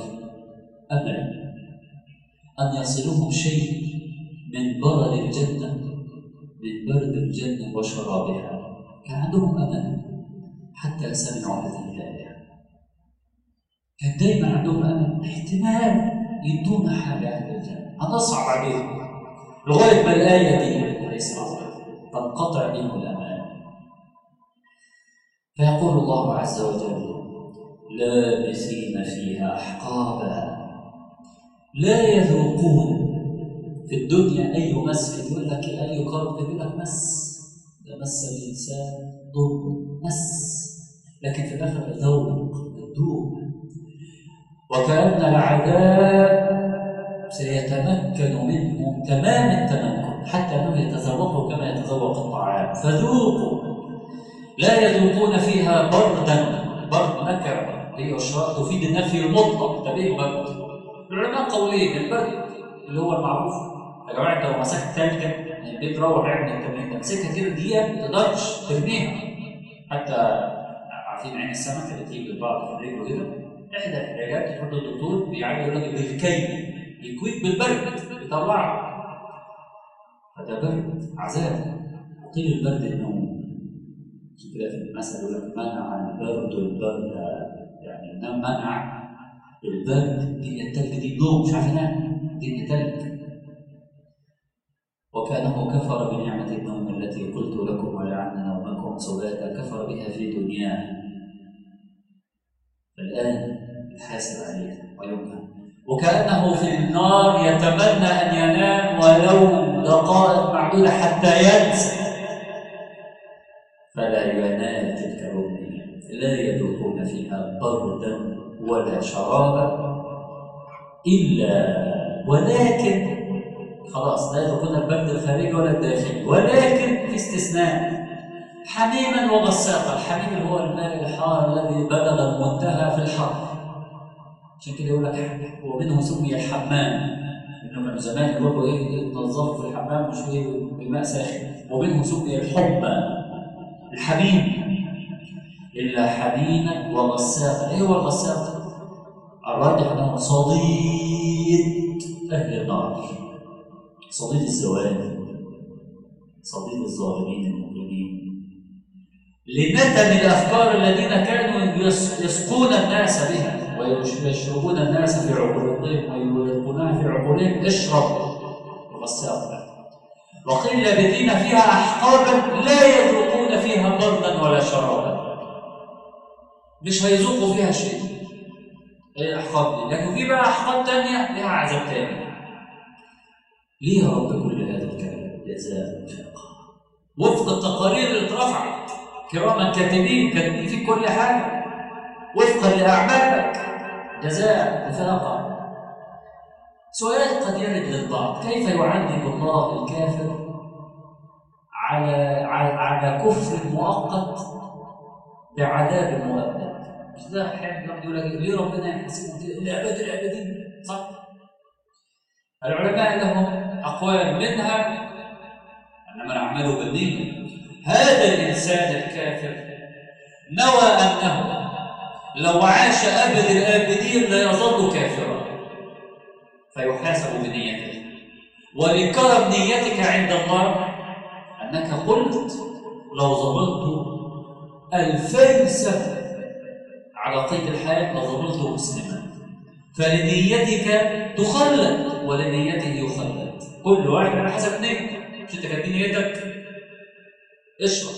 امل ان يصلهم شيء من برد الجنه من برد الجنة وشرابها كان عندهم أمل حتى سمعوا هذه الآية كان دايما عندهم أمل احتمال يدونا حاجة أهل الجنة هنصعب عليهم لغاية ما الآية دي هيسمعوا تنقطع بهم الأمان فيقول الله عز وجل لابسين فيها أحقابا لا يذوقون في الدنيا أي مس يقول لك أي كرب يقول لك مس ده مس الإنسان ضر مس لكن في الآخر الذوق الذوق وكأن العذاب سيتمكن منهم تمام التمكن حتى انهم يتذوقوا كما يتذوق الطعام فذوقوا لا يذوقون فيها بردا برد نكره هي والشراب تفيد النفي المطلق تبيه برد العلماء قولين البرد اللي هو المعروف يا جماعه انت لو مسكت ثلجه من البيت روح اعمل التمرين ده مسكها كده دقيقه ما تقدرش ترميها حتى عارفين عين السمكه اللي تيجي للبعض في رجله كده احدى العلاجات تروح للدكتور بيعالج يقول لك بالكي يكويك بالبرد يطلعك فده برد عذاب وقيل البرد النوم عشان كده في المثل يقول لك منع البرد البرد يعني النوم منع البرد دي التلج دي نوم مش عارف انام دي تلج وكانه كفر بنعمه النوم التي قلت لكم ولعن نومكم سباتا كفر بها في دنياه فالان يتحاسب عليها ويمكن وكأنه في النار يتمنى أن ينام ولو دقائق معدودة حتى ينسى فلا ينال تلك الأمنية لا يذوقون فيها بردا ولا شرابا إلا ولكن خلاص لا يذوقون البرد الخارجي ولا الداخلي ولكن في استثناء حميما وغساقا الحميم اللي هو الماء الحار الذي بلغ المنتهى في الحر عشان كده يقول لك ومنه سمي الحمام انه كانوا زمان يروحوا ايه يتنظفوا في الحمام مش ايه بالماء ساخن ومنه سمي الحمى الحميم الا حميما وغساقا ايه هو الغساق؟ الراجح انه صديد اهل النار صديد الزوال صديد الظالمين المجرمين لندم الافكار الذين كانوا يسقون الناس بها ويشربون الناس في عقولهم ويلقونها في عقولهم اشرب الغساق وقيل لابثين فيها احقابا لا يذوقون فيها بردا ولا شرابا مش هيذوقوا فيها شيء ايه الاحقاب دي لكن في بقى احقاب تانية لها عذاب تاني ليه يا رب كل هذا الكلام جزاء وفق التقارير اللي اترفعت كراما كاتبين كاتبين في كل حاجه وفقا لاعمالك جزاء وفاقا سؤال قد يرد للبعض كيف يعذب الله الكافر على على, على كفر مؤقت بعذاب مؤبد مش ده احيانا الواحد يقول لك ليه ربنا يحاسبهم كده الابد الابدي صح العلماء لهم اقوال منها ان من اعماله بالنيه هذا الانسان الكافر نوى انه لو عاش ابد الابدين لا يظل كافرا فيحاسب بنيته ولكرم نيتك عند الله انك قلت لو ظللت الفين سنه على قيد الحال لظللت مسلما فلنيتك تخلد ولنيته يخلد كل واحد على حسب نيته مش انت كاتبين نيتك اشرب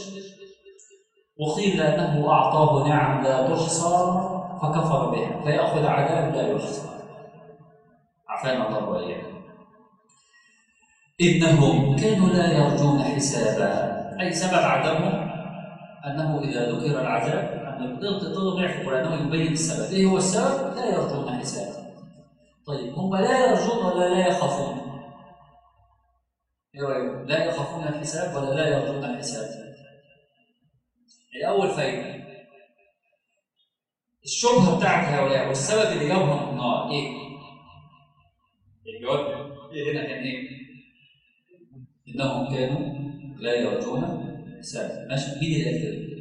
وقيل انه اعطاه نعم لا تحصى فكفر بها فياخذ عذاب لا يحصى عافانا الله واياكم انهم كانوا لا يرجون حسابا اي سبب عدمهم انه اذا ذكر العذاب ان تطلع في القران انه يبين السبب ايه هو السبب لا يرجون حسابا طيب هم لا يرجون ولا لا يخافون ايه رايكم لا يخافون الحساب ولا لا يرجون الحساب اول فايده الشبهه بتاعت هؤلاء والسبب اللي جابهم النار ايه الجواب ايه هنا كان ايه انهم كانوا لا يرجون حسابا ماشي مين اللي قال كده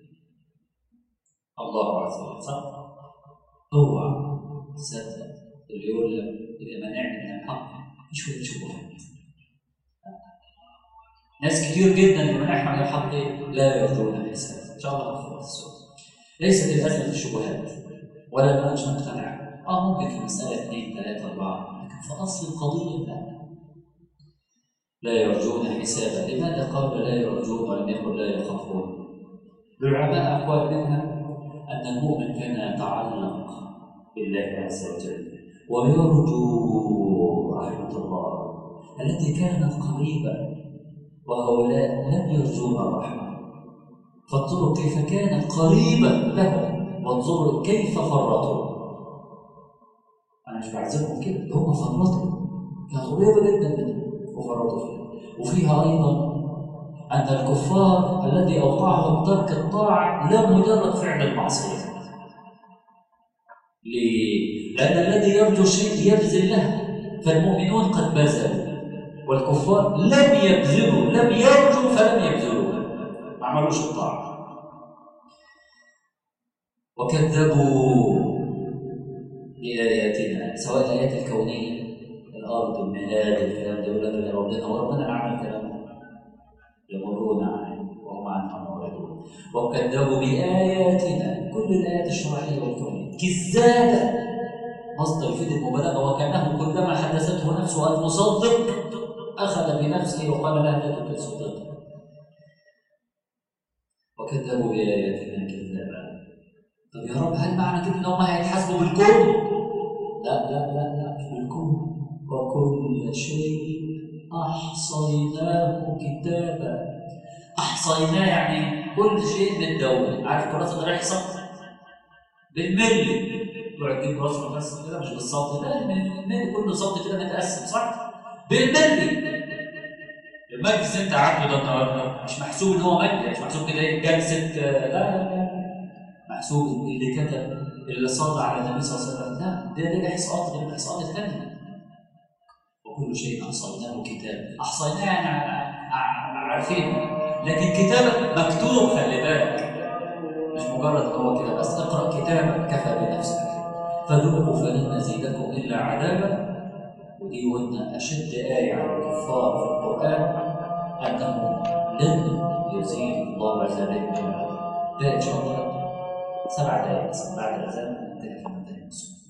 الله عز وجل صح اوعى تصدق اللي يقول لك اذا منعني من الحق شويه شبهات ناس كتير جدا من احنا يحط لا يرجون حساب ان شاء الله نخلص السؤال ليست الازمه في الشبهات ولا انا مش مقتنع اه ممكن في مساله اثنين ثلاثه اربعه لكن في اصل القضيه لا لا يرجون حسابا لماذا قال لا يرجون ولم يقل لا يخافون العلماء اقوال منها ان المؤمن كان يتعلق بالله عز وجل ويرجو رحمه الله التي كانت قريبه وهؤلاء لم يرجون الرحمه فانظروا كيف كانت قريبه لهم وانظروا كيف فرطوا انا مش بعذبهم كده ده هم فرطوا كانت قريبه جدا منهم وفرطوا فيها وفيها ايضا ان الكفار الذي اوقعهم ترك الطاعه لا مجرد فعل المعصيه ليه؟ لان الذي يرجو شيء يبذل له فالمؤمنون قد بذلوا والكفار لم يبذلوا لم يرجوا فلم يبذلوا ما عملوش الطاعه وكذبوا بآياتنا سواء الآيات الكونية الأرض المهاد الكلام ده يقول لك ربنا وربنا عمل كلام يمرون عنه وهم عنها معرضون وكذبوا بآياتنا كل الآيات الشرعية والكونية كذابا مصدر يفيد المبالغة وكأنه كلما حدثته نفسه أن مصدق أخذ بنفسه وقال لا لا تصدق وكذبوا بآياتنا كذابا طب يا رب هل معنى كده ان هم هيتحاسبوا بالكون؟ لا لا لا لا مش بالكون وكل شيء احصيناه كتابا احصيناه يعني كل شيء بالدولة عارف كراسة الإحصاء؟ بالملي تقعد تجيب كراسة بس كده مش بالسنتي لا الملي كله سنتي كده متقسم صح؟ بالملي المجلس انت عارفه ده النهارده مش محسوب ان هو مجلس مش محسوب كده جلسه لا لا لا محسوب اللي كتب اللي صلى على النبي صلى الله عليه وسلم لا ده ده احصاءات غير الاحصاءات الثانيه وكل شيء احصيناه كتاب احصيناه يعني عارفين لكن كتاب مكتوب خلي بالك مش مجرد هو كده بس اقرا كتابك كفى بنفسك فذوقوا فلن نزيدكم الا عذابا ودي قلنا اشد ايه على الكفار في القران انه لن يزيد الله ذلك من العذاب ده ان شاء الله سبع دقائق بس بعد الاذان ننتهي في منتهى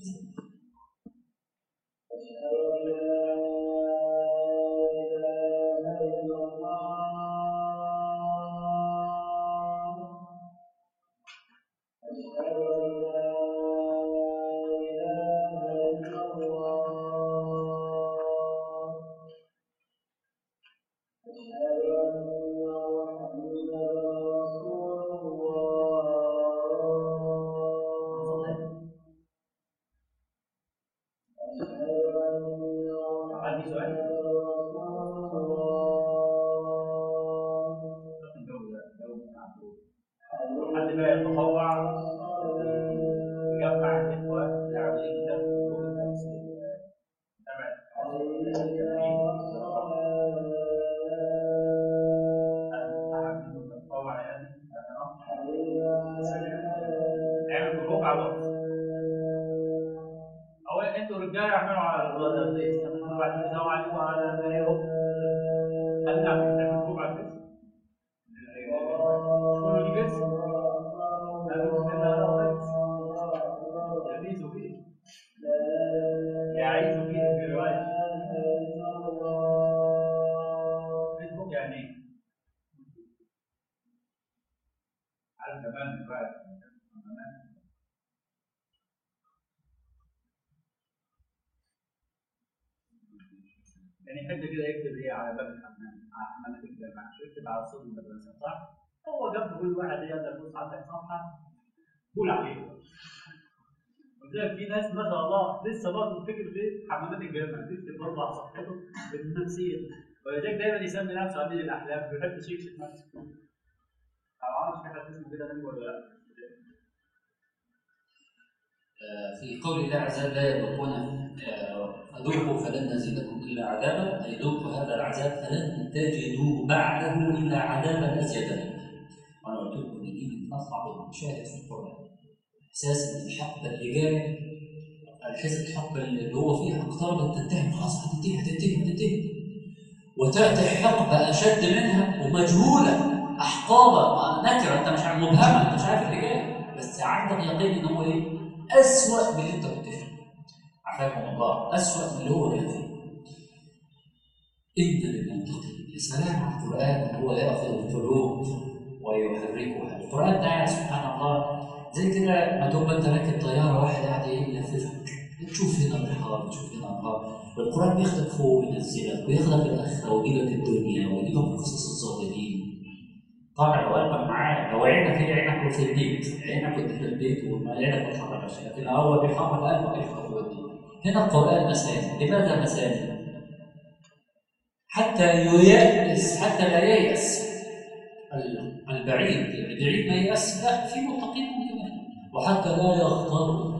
عندي سؤال حد بقى يتطوع يجمع الاخوه العاملين كتاب كتب التفسير تمام تتطوع يعني اعمل جروب على الواتس او انتوا رجاله اعملوا على الواتس بعد السلام عليكم على غيره هل نعمل تعمل جروب على الفيس؟ شكونه لي فيس؟ هل كده فيس؟ يعيزوا فيه يعيزوا فيه في الروايه فيسبوك يعني ايه؟ عارف زمان بعد زمان يعني يحب كده يكتب ايه على باب الحمام على حمامات الجامعه يكتب على صوت المدرسه صح؟ هو جنب كل واحد يلا بص عندك صفحه قول عليه قلت لك في ناس ما شاء الله لسه برضه فكره ايه حمامات الجامعه تكتب برضه على صفحته بالنفسيه ولذلك دايما يسمي نفسه امين الاحلام ما بيحبش يكشف نفسه ما اعرفش في حد اسمه كده منه ولا لا في قول الله عز وجل لا يذوقون فذوقوا فلن نزيدكم الا عذابا اي ذوقوا هذا العذاب فلن تجدوا بعده الا عذابا ازيد منه. وانا قلت لكم ان دي من اصعب المشاهد في القران. احساس ان الحقبه اللي جايه الحزب الحقبه اللي هو فيها اقتربت تنتهي خلاص هتنتهي هتنتهي هتنتهي. وتأتي حقبة أشد منها ومجهولة أحقابة نكرة أنت مش عارف مبهمة أنت مش عارف اللي جاي بس عندك يقين إن هو إيه؟ أسوأ من اللي أنت كنت فيه. عافاكم الله أسوأ من اللي هو كان فيه. إن للمتقين يا سلام على القرآن هو يأخذ القلوب ويحركها القرآن ده سبحان الله زي كده ما تبقى أنت راكب طيارة واحد قاعد إيه يلففك تشوف هنا بحار تشوف هنا أنهار القرآن بياخدك فوق وينزلك وياخدك الآخرة ويجيبك الدنيا ويجيبك قصص الظالمين طبعا لو قلبك معاه لو عينك هي عينك في البيت عينك كنت في البيت وعينك ما تتحركش لكن هو بيحرك قلبك يحرك ودنك هنا القرآن مثاني لماذا مثاني؟ حتى ييأس حتى لا ييأس البعيد البعيد ما ييأس لا في متقين ممكن وحتى لا يغتر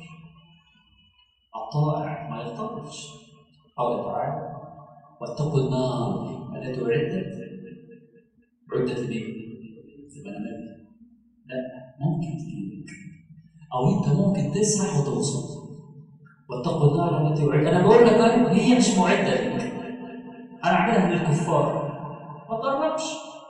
الطائع ما يغترش قال تعالى واتقوا النار التي أعدت عدت لمين؟ لبنات لا ممكن تجيبك أو أنت ممكن تسرح وتوصل واتقوا النار التي أعدت أنا بقول لك هي مش معدة لك أنا أعملها للكفار ما تقربش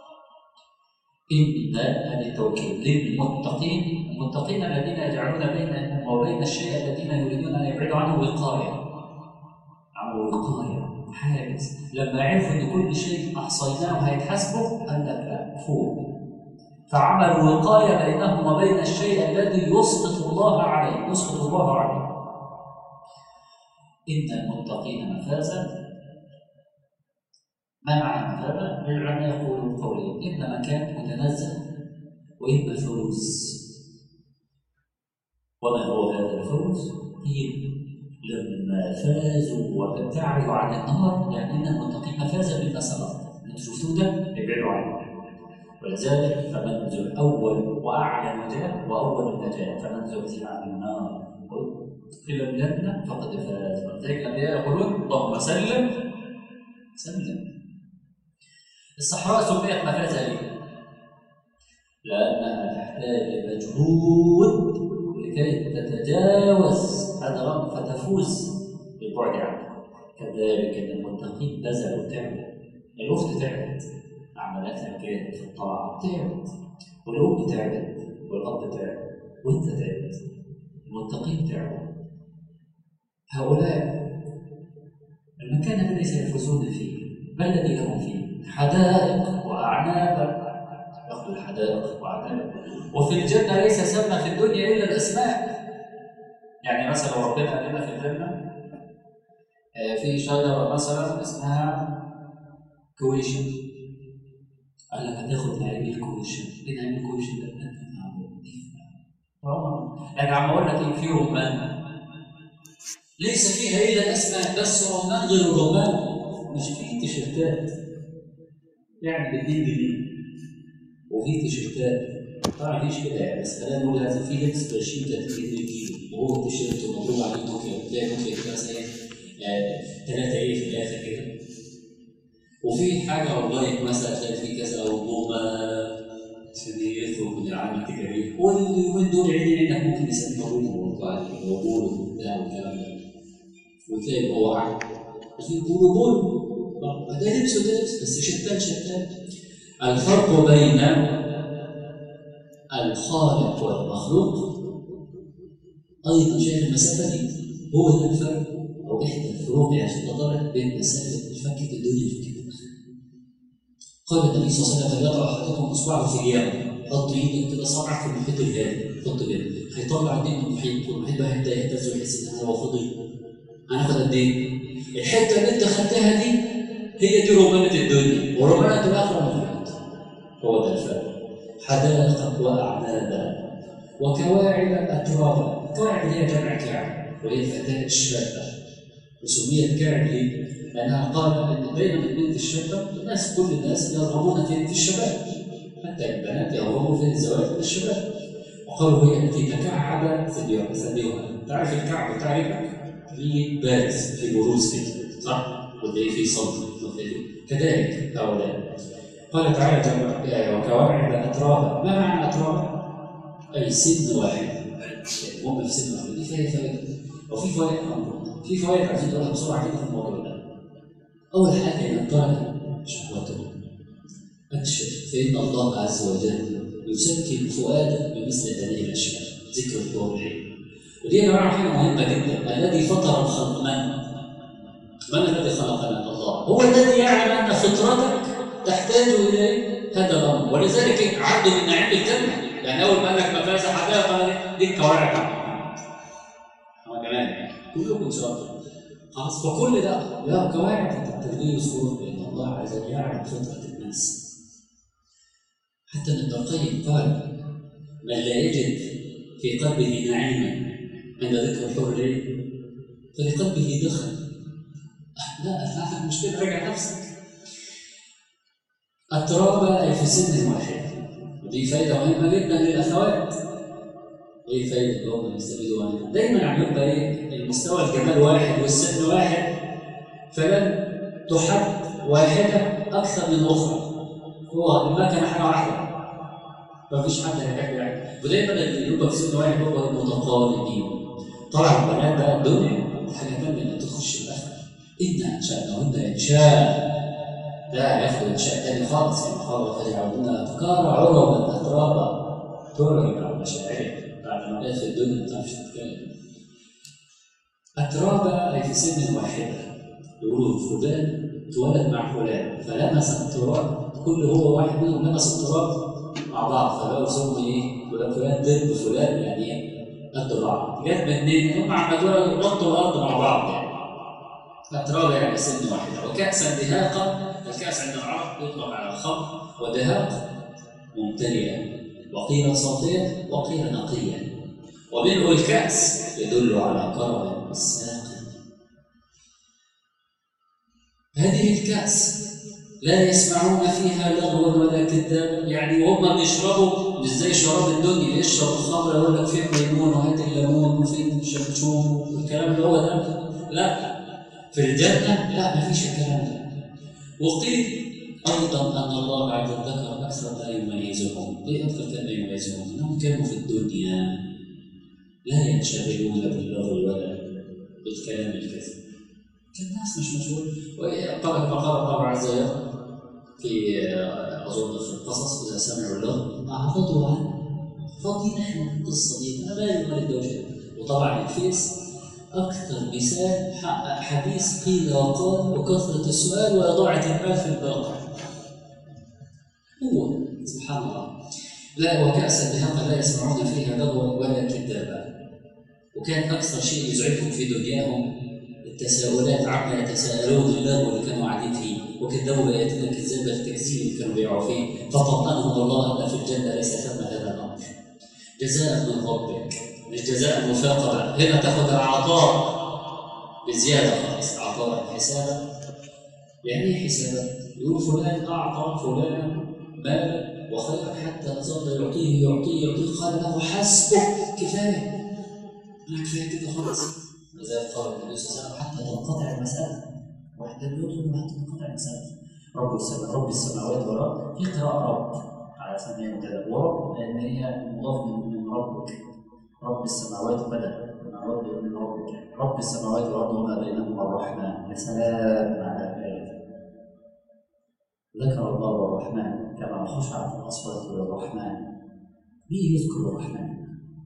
إن هذه التوكيد للمتقين المتقين الذين يجعلون بينهم وبين الشيء الذين يريدون أن يبعدوا عنه وقاية عملوا وقاية حاجز لما عرفوا ان كل شيء احصيناه هيتحاسبوا قال لك لا فوق فعملوا وقايه بينهم وبين الشيء الذي يسقط الله عليه يسقط الله عليه ان المتقين مفازا ما معنى مفازا؟ العلماء يقولون قولين اما مكان متنزه واما فوز وما هو هذا الفوز؟ هي لما فازوا وابتعدوا عن النار يعني ان المتقين فازوا بما سبق انتم شفتوه ده ابعدوا عنه ولذلك فمن زل اول واعلى نجاه واول النجاه فمن زلزل عن النار الى الجنه فقد فاز ولذلك الانبياء يقولون اللهم سلم سلم الصحراء سميت مفازا ليه؟ لانها تحتاج لمجهود لكي تتجاوز هذا الامر فتفوز بالبعد عنه كذلك ان المتقين بذلوا تعبوا الاخت تعبت عملتها كانت في الطاعه تعبت والام تعبت والاب تعب وانت تعبت المتقين تعبوا هؤلاء المكان الذي سيفوزون فيه ما الذي لهم فيه؟ حدائق واعنابا ياخذوا الحدائق واعنابا وفي الجنه ليس سمى في الدنيا الا الاسماء يعني مثلا ربنا قال لنا في الجنه في شجره مثلا اسمها كويشن قال لك هتاخد نعيم الكويشن ايه نعيم الكويشن ده؟ لكن عم اقول لك ايه في رمان ليس فيها الا الاسماء بس رمان غير الرمان مش في تيشيرتات يعني ب 2 جنيه وفي تيشيرتات طبعا مفيش كده يعني بس خلينا نقول هذا في لبس ب 20 30 جنيه كيلو وهو التيشيرت ومكتوب عليه نوكيا تلاقي نوكيا كده مثلا ايه ثلاثة ايه في الاخر كده وفي حاجة والله مثلا تلاقي في كذا أو بومة عشان يخرج من العالم التجاري واليومين دول عيني انك ممكن يسميه روبو برضه روبو وبتاع والكلام ده وتلاقي هو قاعد في روبو ده لبس وده لبس بس شتان شتان الفرق بين الخالق والمخلوق ايضا شايف المسافه دي هو ده الفرق او احدى الفروق يعني عشان تطرق بين مسافه فكه الدنيا فكه قال النبي صلى الله عليه وسلم يضع احدكم اصبعه في اليم حط ايدك كده صبعك في المحيط الهادي حط كده هيطلع ايديه من المحيط والمحيط بقى هيبدا يهتز ويحس ان انا فاضي هناخد قد ايه؟ الحته اللي انت خدتها دي هي دي رمانه الدنيا ورمانه الاخره المحيط هو ده الفرق حدائق واعنابا وكواعب اترابا كواعب هي جمع كعب وهي الفتاه الشابه وسميت كعب ليه؟ لانها قال ان دايما البنت الشابه الناس كل الناس يرغبون في في الشباب حتى البنات يرغبون في الزواج من الشباب وقالوا هي التي تكعب ثديها ثديها تعرف الكعب تعرفه في بارز في بروز كده صح؟ وتلاقيه في صدر كذلك هؤلاء قال تعالى وكواعب اترابا ما معنى اترابا؟ اي سن واحد يعني هم في سن واحد دي فيها فائده وفي فوائد في فوائد عايزين نقولها بسرعه كده في الموضوع ده أول حاجة ينطلق شهوته أكشف فإن الله عز وجل يسكن فؤادك بمثل هذه الأشياء ذكر الدور العلم ودي يا جماعة حاجة مهمة جدا الذي فطر الخلق من؟ من الذي خلقنا؟ الله هو الذي يعلم أن فطرتك تحتاج إلى هذا الأمر ولذلك عبد من نعيم الجنة يعني أول ما قال لك مفازة حدائق دي الكوارع أنا كمان يعني كلكم إن شاء الله خلاص فكل ده لا قواعد التدبير يذكرون بان الله عز وجل يعلم فطره الناس حتى ابن القيم قال من لا يجد في قلبه نعيما عند ذكر الحور العين ففي قلبه دخل لا لا المشكله راجع نفسك التراب اي في سن واحد ودي فائده مهمه جدا للاخوات ايه فايده اللي هم يستفيدوا منها؟ دايما عم يبقى ايه؟ المستوى الجمال واحد والسن واحد فلن تحب واحده اكثر من اخرى. هو المكنه حاجه واحده. ما فيش حد هيحب يعني ودايما اللي يبقى في سن واحد هو المتقاربين. طبعا البنات بقى الدنيا حاجه ثانيه انك تخش الاخر. ان انشانهن انشاء لا ياخد انشاء تاني خالص يعني خالص يعودون افكار عربا اترابا ترجع على مشاعرك بعد ما في الدنيا ما تعرفش تتكلم أترابا أي في سن واحدة يقولوا فلان اتولد مع فلان فلمس التراب كل هو واحد منهم لمس التراب مع بعض فبقوا يسموا ايه؟ يقول فلان ضد فلان يعني ايه؟ قد بعض جت منين؟ هم عملوا ربطوا الارض مع بعض يعني أترابا يعني سن واحدة وكأسا دهاقا الكأس عند العرب يطلق على الخمر ودهاق ممتلئا وقيل صافيا وقيل نقيا ومنه الكأس يدل على كرم الساق هذه الكأس لا يسمعون فيها لغوا ولا كذابا يعني وهم بيشربوا مش زي شراب الدنيا يشرب الخمر يقول لك فين ليمون وهات الليمون وفين شمشوم والكلام اللي هو ده لا في الجنة لا ما فيش الكلام ده وقيل أيضا أن الله عز وجل ذكر أكثر ما يميزهم، ليه أكثر كما يميزهم؟ أنهم كانوا في الدنيا لا ينشغلون باللغو ولا بالكلام الكذب. الناس مش مشغول قال كما قال الله عز وجل في أظن في القصص إذا سمعوا اللغو أعرضوا عنه فاضيين احنا في القصة دي أنا مالي ومال الدوشة وطبعا الفيس أكثر مثال حقق حديث قيل وقال وكثرة السؤال وإضاعة المال في الباقي هو سبحان الله لا وكأسا دهاقا لا يسمعون فيها لغوا ولا كذابا وكان أكثر شيء يزعجهم في دنياهم التساؤلات عما يتساءلون اللغو اللي كانوا قاعدين فيه وكذبوا بآياتنا كذابا التكذيب اللي كانوا بيقعوا فيه فطمأنهم الله أن في الجنة ليس ثم هذا الأمر جزاء من ربك مش جزاء مفاقبة هنا تاخد العطاء بزيادة خالص عطاء حسابا يعني ايه حسابا؟ يقول فلان أعطى فلانا مالا وخيرا حتى ظل يعطيه يعطيه يعطيه قال له حسبك كفاية أنا كفاية كده خلاص لذلك قال النبي صلى الله عليه وسلم حتى تنقطع المسألة واحد يطلب حتى تنقطع المسألة رب السماء رب السماوات والأرض في قراءة رب على سبيل المبتدأ ورب لأن هي مضاف من ربك رب السماوات بدأ من رب من ربك رب السماوات والأرض وما بينهما الرحمن يا سلام على الآية ذكر الله الرحمن كما خشعت الأصوات للرحمن مين يذكر الرحمن؟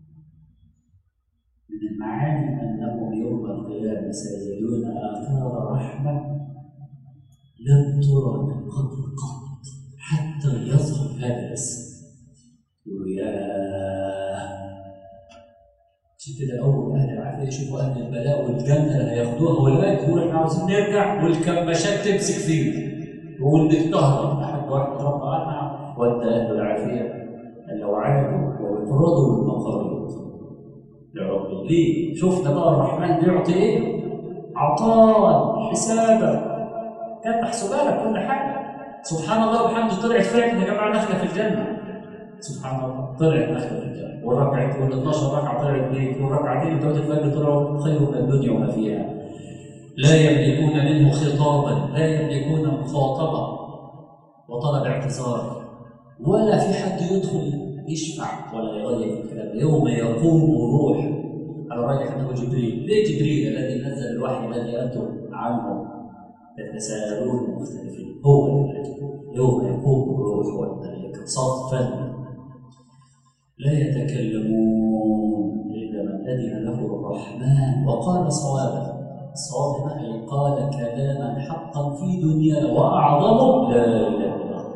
من المعاني أنهم يوم القيامة سيجدون آثار رحمة لم ترى من قبل قط حتى يظهر هذا الاسم يقولوا ياه عشان كده اول اهل العافيه يشوفوا اهل البلاء والجنه اللي هياخدوها والباقي يقولوا احنا عاوزين نرجع والكماشات تمسك فينا واللي تهرب لحد واحد رب انا وانت اهل العافيه لو عادوا ويطردوا بالمقاريض لرب ليه؟ شفنا بقى الرحمن بيعطي ايه؟ عطاء حسابا كان محسوبه لك كل حاجه سبحان الله وبحمده طلعت فعلا يا جماعه داخله في الجنه سبحان الله طلعت داخله في الجنه والركعه وال 12 ركعه طلعت ليه؟ والركعتين بتوع الفجر طلعوا خير من الدنيا وما فيها لا يملكون منه خطابا لا يملكون مخاطبه وطلب اعتذار ولا في حد يدخل يشفع ولا يغير في الكلام يوم يقوم الروح على راجح انه جبريل ليه جبريل الذي نزل الوحي الذي انتم عنه يتساءلون مختلفين هو ده يوم يقوم الروح والملائكة صفا لا يتكلمون إلا من أذن له الرحمن وقال صوابا الصواب هنا أي قال كلاما حقا في دنيا وأعظمه لا إله إلا الله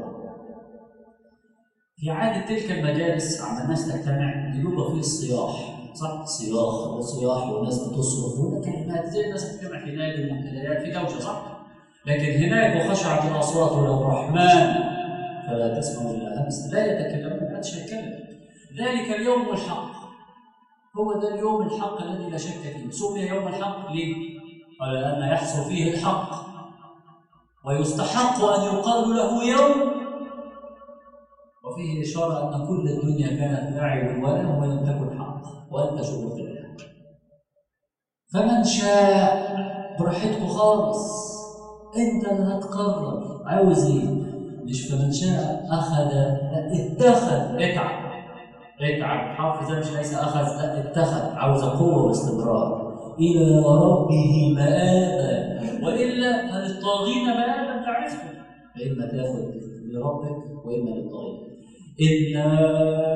في عادة تلك المجالس عما الناس تجتمع يبقى فيه صياح صح صياخ وصياح والناس بتصرخ ولا كلمات زي الناس بتجتمع في نادي ومنتديات في دوشه صح؟ لكن هناك وخشعت الاصوات للرحمن فلا تسمع الا همسا لا يتكلمون محدش يتكلم ذلك اليوم الحق هو ده اليوم الحق الذي لا شك فيه سمي يوم الحق ليه؟ قال لأن يحصل فيه الحق ويستحق أن يقال له يوم وفيه إشارة أن كل الدنيا كانت لعب ولا ولم تكن حق وأنت شغل الله فمن شاء براحتكم خالص أنت اللي هتقرر عاوز إيه مش فمن شاء أخذ لا اتخذ اتعب اتعب حرف زي مش ليس أخذ لا اتخذ عاوز قوة واستمرار إلى ربه مآبا وإلا فللطاغين مآبا تعرفه فإما تاخذ لربك وإما للطاغين إنا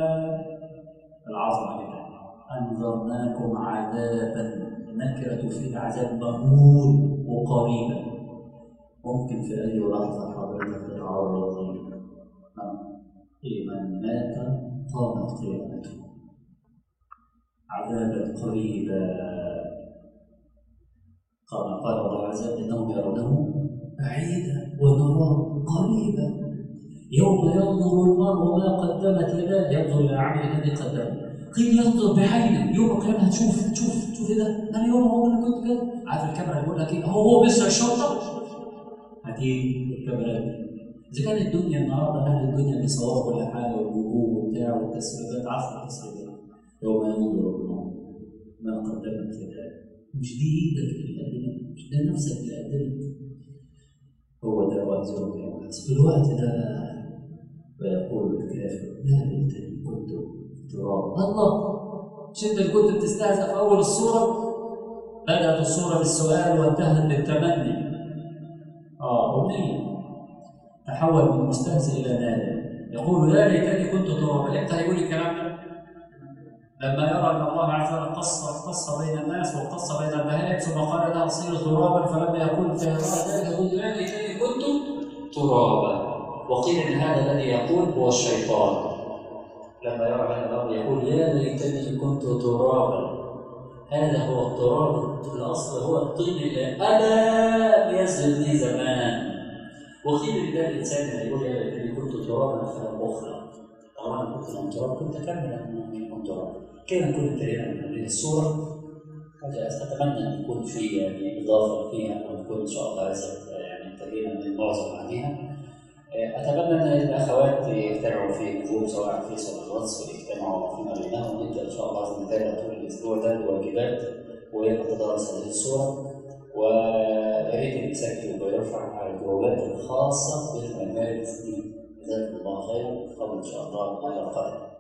العظمة كده أنذرناكم عذابا نكرة في العذاب مهول وقريبا ممكن في أي لحظة حضرتك تتعرض لمن مات قامت قيامته عذابا قريبا كما قال الله عز وجل انهم يرونه بعيدا ونراه قريبا يوم ينظر المرء ما قدمت يداه ينظر الى عمله الذي قدمه قيل ينظر بعينه يوم القيامه هتشوف تشوف تشوف ايه ده انا يوم هو اللي كنت كده عارف الكاميرا بيقول لك ايه هو هو بيسرق الشرطه هتيجي الكاميرا دي اذا كانت الدنيا النهارده اهل الدنيا بيصوروا كل حاجه والوجوه وبتاع والتسريبات عارف التسريبات يوم ينظر المرء ما قدمت يداه مش دي ايدك اللي قدمت مش ده نفسك اللي قدمت هو ده وقت يوم القيامه في الوقت ده فيقول الكافر يا ليتني كنت تراب الله مش انت اللي كنت بتستهزأ في اول الصوره بدأت الصوره بالسؤال وانتهت بالتمني اه أمنية تحول من مستهزئ إلى نادم يقول يا ليتني كنت ترابا امتى هيقول الكلام ده؟ لما يرى ان الله عز وجل قص اختص بين الناس وقص بين البهائم ثم قال لها صير ترابا فلما يكون في ذلك يقول يا ليتني كنت ترابا وقيل ان هذا الذي يقول هو الشيطان لما يرى هذا الامر يقول يا ليتني كنت ترابا هذا هو التراب في الاصل هو الطين اللي ابى يسجد لي زمان وقيل ان ده الانسان اللي يقول يا ليتني كنت ترابا فلم اخلق طبعا انا كنت من تراب كنت كاملا من تراب كده نكون انتهينا من هذه الصوره اتمنى ان يكون في يعني اضافه فيها ونكون ان شاء الله عز وجل يعني انتهينا من معظم عنها اتمنى ان الاخوات يجتمعوا في جروب سواء في صوت الواتس ويجتمعوا فيما بينهم ونبدا ان شاء الله عز وجل طول الاسبوع ده الواجبات ونتدرس هذه الصوره ويا ريت يسجل ويرفع على الجروبات الخاصه بالمجالس دي جزاكم الله خيرا قبل ان شاء الله على القادم